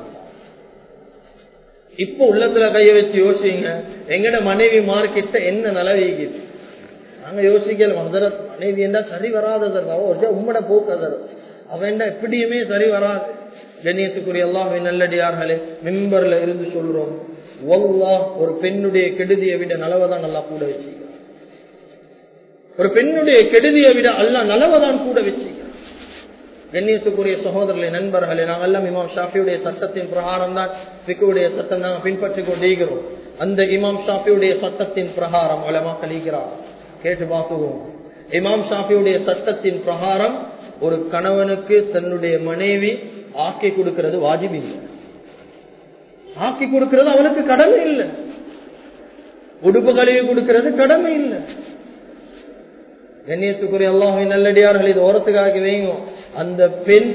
இப்ப உள்ளத்துல கைய வச்சு யோசிங்க எங்கட மனைவி மார்க்கிட்ட என்ன நலவீக்குது நாங்க யோசிக்கல மதரத் மனைவி என்ன சரி வராததர் அவ உம்மட போக்கதர் அவன் எப்படியுமே சரி வராது கண்ணியத்துக்குரிய எல்லாம் நல்லடியார்களே மெம்பர்ல இருந்து சொல்றோம் ஒல்லா ஒரு பெண்ணுடைய கெடுதியை விட நலவதான் நல்லா கூட வச்சுக்கிறான் ஒரு பெண்ணுடைய கெடுதியை விட அல்ல நலவதான் கூட வச்சுக்கிறான் கண்ணியத்துக்குரிய சகோதரர்களை நண்பர்களே நாங்கள் எல்லாம் இமாம் ஷாஃபியுடைய சட்டத்தின் பிரகாரம் தான் பிக்குடைய சட்டம் நாங்கள் பின்பற்றி கொண்டிருக்கிறோம் அந்த இமாம் ஷாஃபியுடைய சட்டத்தின் பிரகாரம் அலமா கழிக்கிறார் கேட்டு பார்க்குவோம் இமாம் ஷாஃபியுடைய சட்டத்தின் பிரகாரம் ஒரு கணவனுக்கு தன்னுடைய மனைவி ஆக்கி கொடுக்கிறது வாஜிப் இல்லை ஆக்கி கொடுக்கிறது அவனுக்கு கடமை இல்லை உடுப்பு கழுவி கொடுக்கிறது கடமை இல்லை கண்ணியத்துக்குரிய அல்லாஹின் நல்லடியார்கள் இது ஓரத்துக்காக வைங்க அந்த பெண்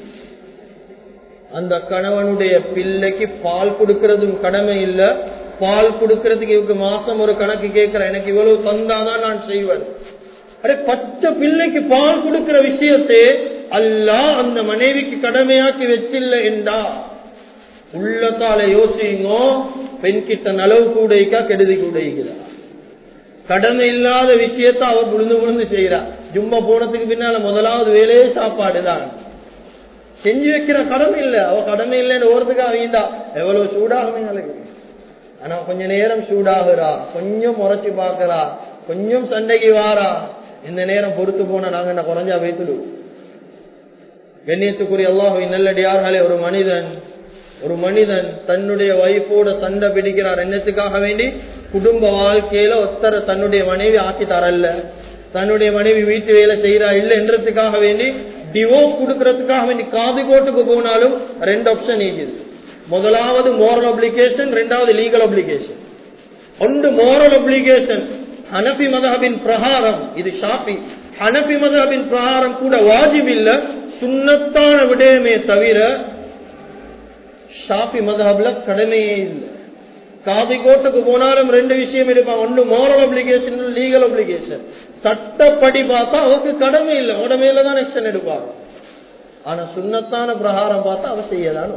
அந்த கணவனுடைய பிள்ளைக்கு பால் கொடுக்கறதும் கடமை இல்ல பால் கொடுக்கறதுக்கு இவருக்கு மாசம் ஒரு கணக்கு கேட்கிறேன் எனக்கு இவ்வளவு தந்தாதான் நான் செய்வேன் அரே பச்சை பிள்ளைக்கு பால் கொடுக்கிற விஷயத்தை அல்லா அந்த மனைவிக்கு கடமையாக்கி வச்சில்ல என்றா உள்ளத்தால யோசிங்கோ பெண் கிட்ட நலவு கூடைக்கா கெடுதி கூடைக்கிறார் கடமை இல்லாத விஷயத்த அவர் விழுந்து விழுந்து செய்யறார் ஜும்மா போனதுக்கு பின்னால முதலாவது வேலையே சாப்பாடு தான் செஞ்சு வைக்கிற கடமை இல்லை அவ கடமை இல்லைன்னு ஓரத்துக்காக வீண்டா எவ்வளவு சூடாகுமே நாளைக்கு ஆனா கொஞ்ச நேரம் சூடாகுறா கொஞ்சம் முறைச்சு பாக்குறா கொஞ்சம் சண்டைக்கு வாரா இந்த நேரம் பொறுத்து போனா நாங்க என்ன குறைஞ்சா வைத்துடுவோம் கண்ணியத்துக்குரிய அல்லாஹுவின் நல்லடியார்களே ஒரு மனிதன் ஒரு மனிதன் தன்னுடைய வைஃபோட சண்டை பிடிக்கிறார் என்னத்துக்காக வேண்டி குடும்ப வாழ்க்கையில ஒத்தர தன்னுடைய மனைவி ஆக்கி தரல தன்னுடைய மனைவி வீட்டு வேலை செய்யறா இல்ல என்றதுக்காக வேண்டி டிவோர்ஸ் கொடுக்கறதுக்காக வேண்டி காது கோட்டுக்கு போனாலும் ரெண்டு ஆப்ஷன் இருக்குது முதலாவது மோரல் அப்ளிகேஷன் ரெண்டாவது லீகல் அப்ளிகேஷன் ஒன்று மோரல் அப்ளிகேஷன் ஹனபி மதஹபின் பிரகாரம் இது ஷாப்பி ஹனபி மதஹபின் பிரகாரம் கூட வாஜிப் இல்ல சுண்ணத்தான விடயமே தவிர ஷாஃபி மதஹப்ல கடமையே இல்லை காதி கோட்டுக்கு போனாலும் ரெண்டு விஷயம் இருப்பான் ஒன்று மோரல் அப்ளிகேஷன் லீகல் அப்ளிகேஷன் சட்டப்படி பார்த்தா அவருக்கு கடமை இல்லை அவட மேலதான் எக்ஷன் எடுப்பாங்க ஆனா சுண்ணத்தான பிரகாரம் பார்த்தா அவ செய்யதான்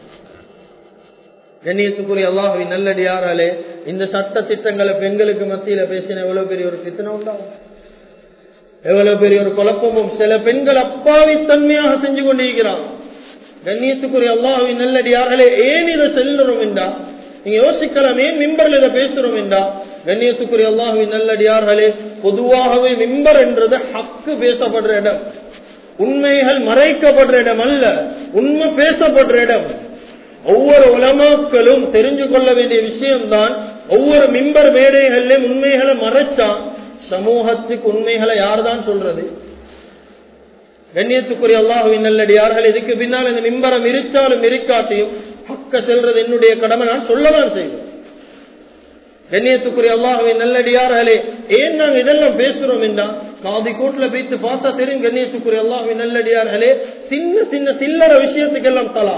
கண்ணியத்துக்குரிய அல்லாஹவி நல்லடியாராலே இந்த சட்ட திட்டங்களை பெண்களுக்கு மத்தியில பேசின எவ்வளவு பெரிய ஒரு சித்தனை உண்டாகும் எவ்வளவு பெரிய ஒரு குழப்பமும் சில பெண்கள் அப்பாவி தன்மையாக செஞ்சு கொண்டிருக்கிறான் கண்ணியத்துக்குரிய அல்லாஹின் நல்லடியார்களே ஏன் இதை செல்லுறோம் என்றா நீங்க யோசிக்கலாம் ஏன் மிம்பர்ல இதை பேசுறோம் என்றா கண்ணியத்துக்குரிய அல்லாஹுவின் நல்லடியார்களே பொதுவாகவே மிம்பர் என்றது ஹக்கு பேசப்படுற இடம் உண்மைகள் மறைக்கப்படுற இடம் அல்ல உண்மை பேசப்படுற இடம் ஒவ்வொரு உலமாக்களும் தெரிஞ்சு கொள்ள வேண்டிய விஷயம்தான் ஒவ்வொரு மிம்பர் மேடைகள்லயும் உண்மைகளை மறைச்சா சமூகத்துக்கு உண்மைகளை யார்தான் சொல்றது கண்ணியத்துக்குரிய அல்லாஹுவின் நல்லடியார்கள் இதுக்கு பின்னால் இந்த மிம்பரம் இருச்சாலும் இருக்காட்டியும் ஹக்க செல்றது என்னுடைய கடமை நான் சொல்லதான் செய்வேன் கண்ணியத்துக்குரிய அல்லாஹுவின் நல்லடியார்களே ஏன் நாங்க இதெல்லாம் பேசுறோம் என்றா காதி கூட்டுல வைத்து பார்த்தா தெரியும் கண்ணியத்துக்குரிய அல்லாஹுவின் நல்லடியார்களே சின்ன சின்ன சில்லற விஷயத்துக்கெல்லாம் தலா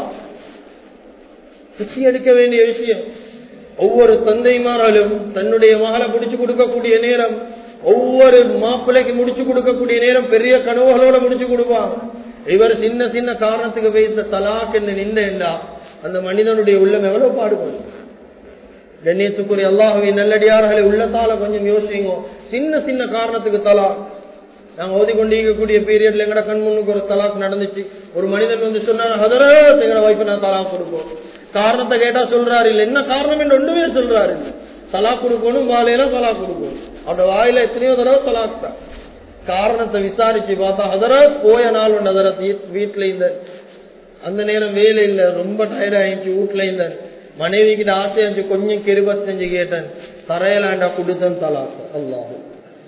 குச்சி எடுக்க வேண்டிய விஷயம் ஒவ்வொரு தந்தைமாராலும் தன்னுடைய மகளை பிடிச்சு கொடுக்கக்கூடிய நேரம் ஒவ்வொரு மாப்பிள்ளைக்கு முடிச்சு கொடுக்கக்கூடிய நேரம் பெரிய கனவுகளோட முடிச்சு கொடுப்பாங்க இவர் சின்ன சின்ன காரணத்துக்கு வைத்த தலாக் என்ன நின்ற என்றா அந்த மனிதனுடைய உள்ளம் எவ்வளவு பாடுபடும் கண்ணியத்துக்குரிய அல்லாஹுவின் நல்லடியார்களை உள்ளத்தால கொஞ்சம் யோசிங்க சின்ன சின்ன காரணத்துக்கு தலா நாங்க ஓதி கொண்டிருக்கக்கூடிய பீரியட்ல எங்கட கண் முன்னுக்கு ஒரு தலாக் நடந்துச்சு ஒரு மனிதன் வந்து சொன்னார் ஹதரே எங்கட வைஃப் நான் தலாக் கொடுப்போம் காரணத்தை கேட்டா சொல்றாரு இல்ல என்ன காரணம் என்று ஒன்றுமே சொல்றாரு தலா கொடுக்கணும் வாழையில தலா கொடுக்கணும் அவரோட வாயில எத்தனையோ தடவை தலாக் தான் காரணத்தை விசாரிச்சு பார்த்தா ஹதரத் போய நாள் ஒன்று ஹதரத் வீட்டுல இந்த அந்த நேரம் வேலை இல்ல ரொம்ப டயர்ட் ஆயிடுச்சு வீட்டுல இந்த மனைவி கிட்ட ஆசை இருந்துச்சு கொஞ்சம் கிருபத் செஞ்சு கேட்டேன் தரையலாண்டா குடுத்தன் தலாக் அல்லாஹும்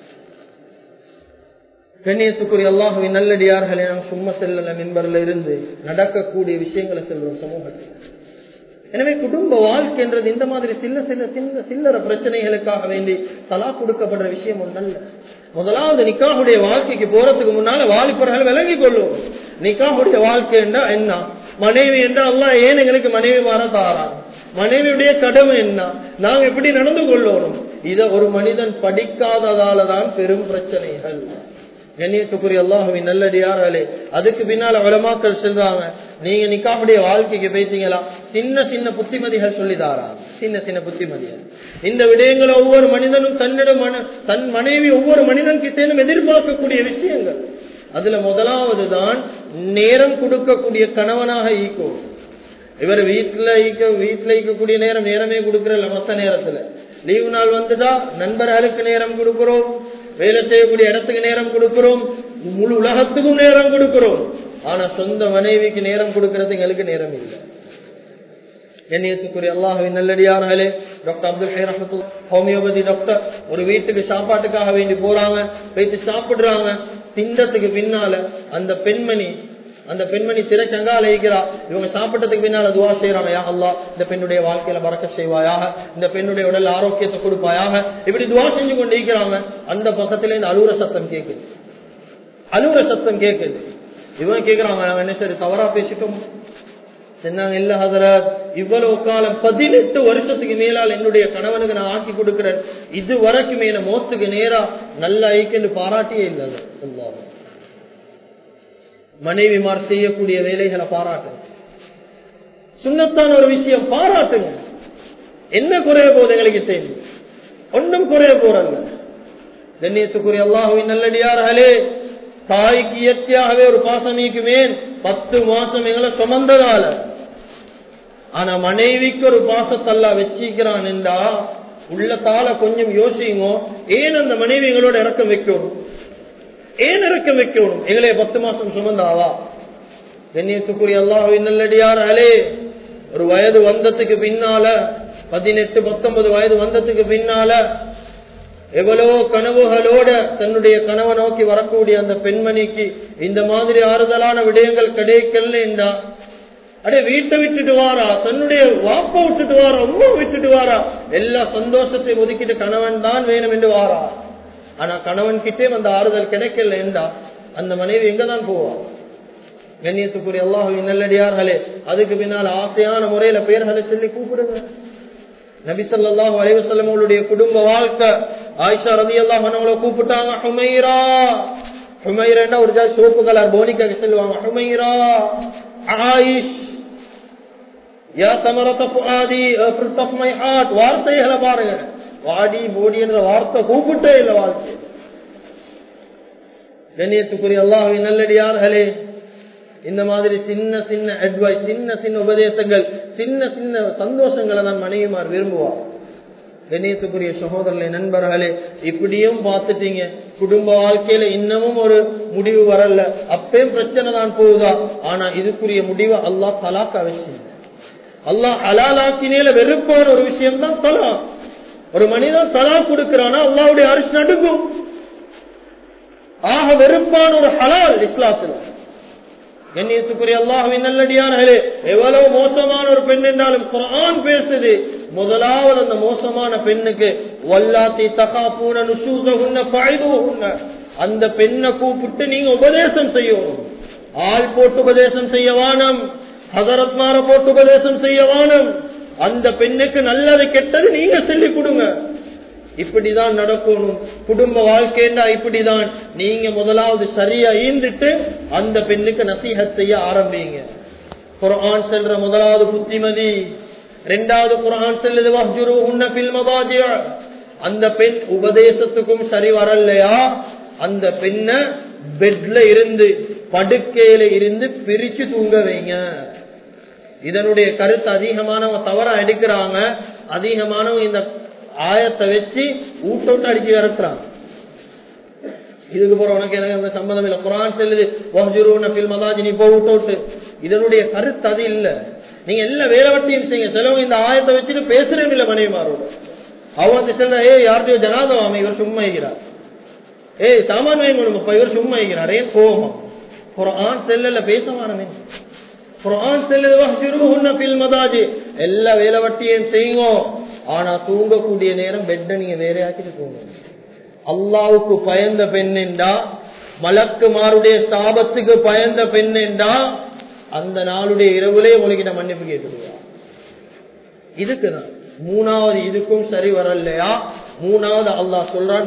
கண்ணியத்துக்குரிய அல்லாஹுவின் நல்லடியார்களை நாம் சும்மா செல்லல மின்பரில் இருந்து நடக்கக்கூடிய விஷயங்களை செல்றோம் சமூகத்தில் எனவே குடும்ப வாழ்க்கைன்றது இந்த மாதிரி சின்ன சின்ன சின்ன சில்லற பிரச்சனைகளுக்காக வேண்டி தலா கொடுக்கப்படுற விஷயம் ஒன்றல்ல முதலாவது நிக்காவுடைய வாழ்க்கைக்கு போறதுக்கு முன்னால வாலிபர்கள் விளங்கி கொள்ளும் நிக்காவுடைய வாழ்க்கை என்றா என்ன மனைவி என்றா அல்லா ஏன் எங்களுக்கு மனைவி மாற தாரான் மனைவியுடைய கடமை என்ன நாம் எப்படி நடந்து கொள்ளணும் இத ஒரு மனிதன் படிக்காததால தான் பெரும் பிரச்சனைகள் கண்ணியத்துக்குரிய அல்லாஹுவின் நல்லடியார்களே அதுக்கு பின்னால வளமாக்கள் செல்றாங்க நீங்க நிக்காவுடைய வாழ்க்கைக்கு பேசிங்களா சின்ன சின்ன புத்திமதிகள் சொல்லிதாரா சின்ன சின்ன புத்திமதிகள் இந்த விடயங்களை ஒவ்வொரு மனிதனும் தன்னிடம் தன் மனைவி ஒவ்வொரு மனிதன் கிட்டேனும் எதிர்பார்க்கக்கூடிய விஷயங்கள் அதுல முதலாவது தான் நேரம் கொடுக்கக்கூடிய கணவனாக ஈக்கும் இவர் வீட்டுல ஈக்க வீட்டுல ஈக்கக்கூடிய நேரம் நேரமே கொடுக்கறல மொத்த நேரத்துல லீவு நாள் வந்துட்டா நண்பர்களுக்கு நேரம் கொடுக்கிறோம் வேலை செய்யக்கூடிய இடத்துக்கு நேரம் கொடுக்கிறோம் முழு உலகத்துக்கும் நேரம் கொடுக்கிறோம் ஆனா சொந்த மனைவிக்கு நேரம் கொடுக்கறது எங்களுக்கு நேரம் இல்லை கண்ணியத்துக்குரிய அல்லாஹுவின் நல்லடியார்களே doctor Abdul Hai Rahmath homeopathy doctor ஒரு வீட்டுக்கு சாப்பாட்டுக்காக வேண்டி போறாங்க போயிட்டு சாப்பிடுறாங்க திண்டத்துக்கு பின்னால அந்த பெண்மணி அந்த பெண்மணி திரைச்சங்கா அழைக்கிறா இவங்க சாப்பிட்டதுக்கு பின்னால துவா செய்யறாங்க யா அல்லா இந்த பெண்ணுடைய வாழ்க்கையில பறக்க செய்வாயாக இந்த பெண்ணுடைய உடல் ஆரோக்கியத்தை கொடுப்பாயாக இப்படி துவா செஞ்சு கொண்டு இருக்கிறாங்க அந்த பக்கத்துல இந்த அலுவல சத்தம் கேட்குது அலுவல சத்தம் கேட்குது இவங்க கேட்கிறாங்க நாங்க என்ன சரி தவறா பேசிட்டோம் சொன்னாங்க இல்ல ஹதரத் இவ்வளவு காலம் பதினெட்டு வருஷத்துக்கு மேலால் என்னுடைய கணவனுக்கு நான் ஆக்கி கொடுக்கிறேன் இது வரைக்கும் என்ன மோத்துக்கு நேரா நல்ல ஐக்கியன்னு பாராட்டியே இல்லை அல்லாஹ் மனைவிமார் செய்யக்கூடிய வேலைகளை பாராட்டுங்க சுண்ணத்தான ஒரு விஷயம் பாராட்டுங்க என்ன குறைய போகுது எங்களுக்கு தெரியும் ஒன்றும் குறைய போறல்ல கண்ணியத்துக்குரிய அல்லாஹுவின் நல்லடியார்களே தாய்க்கு இயற்கையாகவே ஒரு பாசமிக்குமே பத்து மாசம் எங்களை சுமந்ததால ஆனா மனைவிக்கு ஒரு பாசத்தல்லா வச்சிக்கிறான் என்றா உள்ளத்தால கொஞ்சம் யோசிங்க ஏன் அந்த மனைவி எங்களோட இறக்கம் வைக்கணும் ஏன் இறக்கம் வைக்கணும் எங்களே பத்து மாசம் சுமந்தாவா கண்ணியத்துக்குரிய அல்லாஹுவின் நல்லடியார்களே ஒரு வயது வந்ததுக்கு பின்னால பதினெட்டு பத்தொன்பது வயது வந்ததுக்கு பின்னால எவ்வளவோ கனவுகளோட தன்னுடைய கனவை நோக்கி வரக்கூடிய அந்த பெண்மணிக்கு இந்த மாதிரி ஆறுதலான விடயங்கள் கிடைக்கலன்னா அடே வீட்டை விட்டுட்டு வாரா தன்னுடைய வாப்ப விட்டுட்டு வாரா உமா விட்டுட்டு வாரா எல்லா சந்தோஷத்தை ஒதுக்கிட்டு கணவன் தான் வேணும் என்று வாரா ஆனா கணவன் கிட்டே அந்த ஆறுதல் கிடைக்கல என்றா அந்த மனைவி எங்கதான் போவா கண்ணியத்துக்குரிய அல்லாஹு நல்லடியார்களே அதுக்கு பின்னால் ஆசையான முறையில பெயர்களை சொல்லி கூப்பிடுங்க நபிசல்லாஹு அலைவசல்லம் அவளுடைய குடும்ப வாழ்க்கை ஆயிஷா ரதி அல்லாஹ் அவங்கள கூப்பிட்டாங்க ஹுமைரா ஹுமைரா ஒரு ஜாதி சோப்பு கலர் போனிக்காக சொல்லுவாங்க ஹுமைரா ஆயிஷ் யா தமரத புஆதி ஃபிர்த் ஆஃப் மை ஹார்ட் வார்த்தைகளை பாருங்க வாடி போடி என்ற வார்த்தை கூப்பிட்டே இல்லை வாழ்க்கை கண்ணியத்துக்குரிய அல்லாஹின் நல்லடியார்களே இந்த மாதிரி சின்ன சின்ன அட்வைஸ் சின்ன சின்ன உபதேசங்கள் சின்ன சின்ன சந்தோஷங்களை தான் மனைவிமார் விரும்புவார் கண்ணியத்துக்குரிய சகோதரர்களே நண்பர்களே இப்படியும் பார்த்துட்டீங்க குடும்ப வாழ்க்கையில இன்னமும் ஒரு முடிவு வரல அப்பயும் பிரச்சனை தான் போகுதா ஆனா இதுக்குரிய முடிவு அல்லாஹ் தலாக்க அவசியம் அல்லாஹ் அலாலாக்கினேல வெறுப்பான ஒரு விஷயம் தான் தலா ஒரு மனிதன் தலா கொடுக்கிறானா அல்லாவுடைய அரிசி நடுக்கும் ஆக வெறுப்பான ஒரு ஹலால் இஸ்லாத்துல கண்ணியத்துக்குரிய அல்லாஹுவின் நல்லடியார்களே எவ்வளவு மோசமான ஒரு பெண் என்றாலும் குரான் பேசுது முதலாவது அந்த மோசமான பெண்ணுக்கு வல்லாத்தி தகா பூன நுசூசகுன்ன பாய்வுகுன்ன அந்த பெண்ணை கூப்பிட்டு நீங்க உபதேசம் செய்யணும் ஆள் போட்டு உபதேசம் செய்ய வானம் ஹசரத்மார போட்டு உபதேசம் செய்ய வானம் அந்த பெண்ணுக்கு நல்லது கெட்டது நீங்க சொல்லிக் கொடுங்க இப்படிதான் நடக்கணும் குடும்ப வாழ்க்கைன்னா இப்படிதான் நீங்க முதலாவது சரியா ஈந்துட்டு அந்த பெண்ணுக்கு நசீகத் செய்ய ஆரம்பிங்க குரான் செல்ற முதலாவது புத்திமதி ரெண்டாவது குரான் செல்லுது வஹ்ஜுரு உன்ன பில் மதாஜிய அந்த பெண் உபதேசத்துக்கும் சரி வரலையா அந்த பெண்ண பெட்ல இருந்து படுக்கையில இருந்து பிரிச்சு தூங்க வைங்க இதனுடைய கருத்து அதிகமானவங்க தவறா எடுக்கிறாங்க அதிகமானவங்க இந்த ஆயத்தை வச்சு ஊட்ட விட்டு அடிச்சு இறக்குறாங்க இதுக்கு போற உனக்கு எனக்கு அந்த சம்பந்தம் இல்ல குரான் செல்லுது வஹ்ஜுரூன ஃபில் மதாஜி நீ போ விட்டு விட்டு இதனுடைய கருத்து அது இல்ல நீங்க எல்லாம் வேலை வட்டியும் செய்யுங்க சிலவங்க இந்த ஆயத்தை வச்சுட்டு பேசுறேன் இல்ல மனைவிமாரோட அவங்க சொல்ற ஏ யார்கிட்டயோ ஜனாதவாம இவர் சும்மா இருக்கிறார் ஏய் சாமான் வேணும் இவர் சும்மா இருக்கிறார் ஏன் கோபம் குரான் செல்லல பேச மாறமே குரான் செல்லுது வஹ்ஜுரூன ஃபில் மதாஜி எல்லா வேலை வட்டியும் செய்யுங்க ஆனா தூங்கக்கூடிய நேரம் பெட்டை நீங்க வேறையாக்கிட்டு தூங்க அல்லாவுக்கு பயந்த பெண்ணெண்டா மலக்குமாருடைய சாபத்துக்கு பயந்த பெண்ணெண்டா அந்த நாளுடைய இரவுலே உங்ககிட்ட மன்னிப்பு கேட்டுருவா இதுக்குதான் மூணாவது இதுக்கும் சரி வரலையா மூணாவது அல்லாஹ் சொல்றான்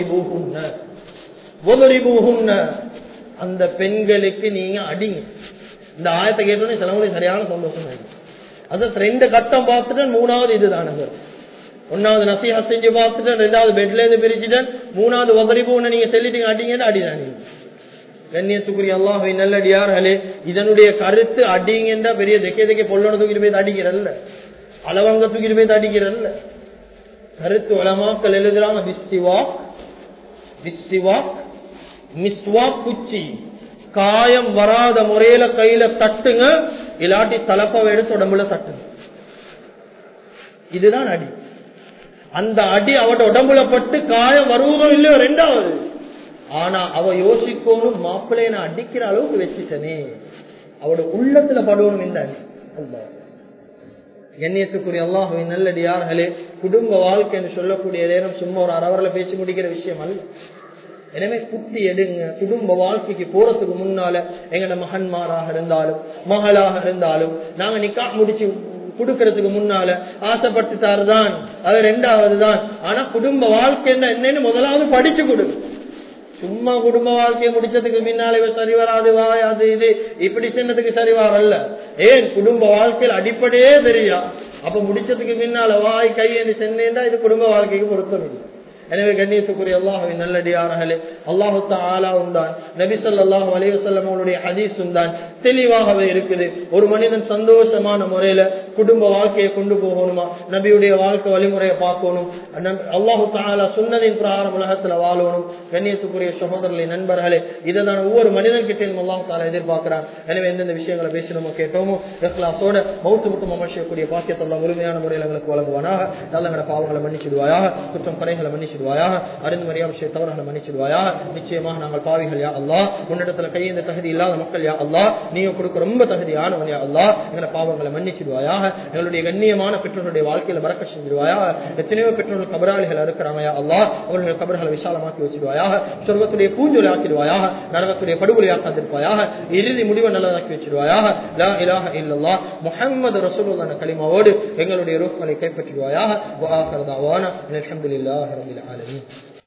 அந்த பெண்களுக்கு நீங்க அடிங்க இந்த ஆயத்தை கேட்டோன்னே சிலவங்களுக்கு சரியான சந்தோஷம் அது ரெண்டு கட்டம் பார்த்துட்டு மூணாவது இதுதானுங்க ஒன்னாவது நசிஹா செஞ்சு பார்த்துட்டேன் ரெண்டாவது பெட்ல இருந்து பிரிச்சுட்டேன் மூணாவது வதரிப்பு ஒண்ணு நீங்க சொல்லிட்டீங்க அடிங்கன்னு அடிதானீங்க கண்ணியத்துக்குரிய அல்லாஹை நல்லடியார்களே இதனுடைய கருத்து அடிங்கன்றா பெரிய தெக்கே தெக்கே பொல்லோட தூக்கிட்டு போய் அடிக்கிறல்ல அளவங்க தூக்கிட்டு போய் அடிக்கிறல்ல கருத்து உலமாக்கள் எழுதுறாங்க விஸ்திவாக் விஸ்திவாக் மிஸ்வாக் குச்சி காயம் வராத முறையில கையில தட்டுங்க இல்லாட்டி தலப்பாவை எடுத்து உடம்புல தட்டுங்க இதுதான் அடி அந்த அடி அவட உடம்புல பட்டு காயம் வருவதோ இல்லையோ ரெண்டாவது ஆனா அவ யோசிக்கணும் மாப்பிள்ளைய நான் அடிக்கிற அளவுக்கு வச்சுட்டனே அவரோட உள்ளத்துல படுவணும் இந்த அடி அல்லாஹ் கண்ணியத்துக்குரிய அல்லாஹுவின் நல்லடியார்களே குடும்ப வாழ்க்கை என்று சொல்லக்கூடிய நேரம் சும்மா ஒரு அரவரில் பேசி முடிக்கிற விஷயம் அல்ல எனவே குட்டி எடுங்க குடும்ப வாழ்க்கைக்கு போறதுக்கு முன்னால எங்கட மகன்மாராக இருந்தாலும் மகளாக இருந்தாலும் நாங்க நிக்கா முடிச்சு கொடுக்கறதுக்கு முன்னால ஆசைப்பட்டு தாருதான் அது ரெண்டாவது தான் ஆனா குடும்ப வாழ்க்கை என்னன்னு முதலாவது படிச்சு கொடு சும்மா குடும்ப வாழ்க்கையை முடிச்சதுக்கு முன்னால இவ சரி வராது வாய் அது இது இப்படி சொன்னதுக்கு சரி வரல ஏன் குடும்ப வாழ்க்கையில் அடிப்படையே தெரியா அப்ப முடிச்சதுக்கு முன்னால வாய் கையேந்து சென்னேன்டா இது குடும்ப வாழ்க்கைக்கு பொருத்தம் இல்லை எனவே கண்ணியத்துக்குரிய அல்லாஹுவின் நல்லடியார்களே அல்லாஹு ஆலா உண்டான் நபி சொல்லாஹு அலைவசல்லம் அவருடைய ஹதீஸும் தான் தெளிவாகவே இருக்குது ஒரு மனிதன் சந்தோஷமான முறையில குடும்ப வாழ்க்கையை கொண்டு போகணுமா நபியுடைய வாழ்க்கை வழிமுறையை பார்க்கணும் அல்லாஹு தாலா சுன்னதின் பிரகாரம் உலகத்துல வாழணும் கண்ணியத்துக்குரிய சகோதரர்களை நண்பர்களே இதை தான் ஒவ்வொரு மனிதன் கிட்டையும் அல்லாஹு தாலா எதிர்பார்க்கிறான் எனவே எந்தெந்த விஷயங்களை பேசணுமோ கேட்டோமோ இஸ்லாத்தோட மௌத்து முட்டும் அமர்ச்சியக்கூடிய பாக்கியத்தை எல்லாம் முழுமையான முறையில் எங்களுக்கு வழங்குவானாக நல்ல பாவங்களை மன்னிச்சிடுவாயாக குற்றம் குறைகளை மன்னிச்சு மன்னிச்சிடுவாயாக அறிந்து மரியாதை விஷய தவறுகளை மன்னிச்சிடுவாயாக நிச்சயமாக நாங்கள் பாவிகள் யா அல்லா உன்னிடத்துல கையெந்த தகுதி இல்லாத மக்கள் யா அல்லா நீங்க கொடுக்க ரொம்ப தகுதியானவன் யா அல்லா எங்களை பாவங்களை மன்னிச்சிடுவாயாக எங்களுடைய கண்ணியமான பெற்றோருடைய வாழ்க்கையில மறக்க செஞ்சிருவாயாக எத்தனையோ பெற்றோர்கள் கபராளிகள் இருக்கிறாங்க யா அல்லா அவர்கள் கபர்களை விசாலமாக்கி வச்சிருவாயாக சொர்க்கத்துடைய பூஞ்சொலி ஆக்கிடுவாயாக நரகத்துடைய படுகொலை ஆக்காந்திருப்பாயாக இறுதி முடிவை நல்லதாக்கி வச்சிருவாயாக லா இலாஹ இல்லல்லா முஹம்மது ரசூலுல்லாஹ் கலிமாவோடு எங்களுடைய ரூப்களை கைப்பற்றிடுவாயாக வஆஹிரு தஅவானா அல்ஹம்துலில்லாஹி ரப்பில் العالمين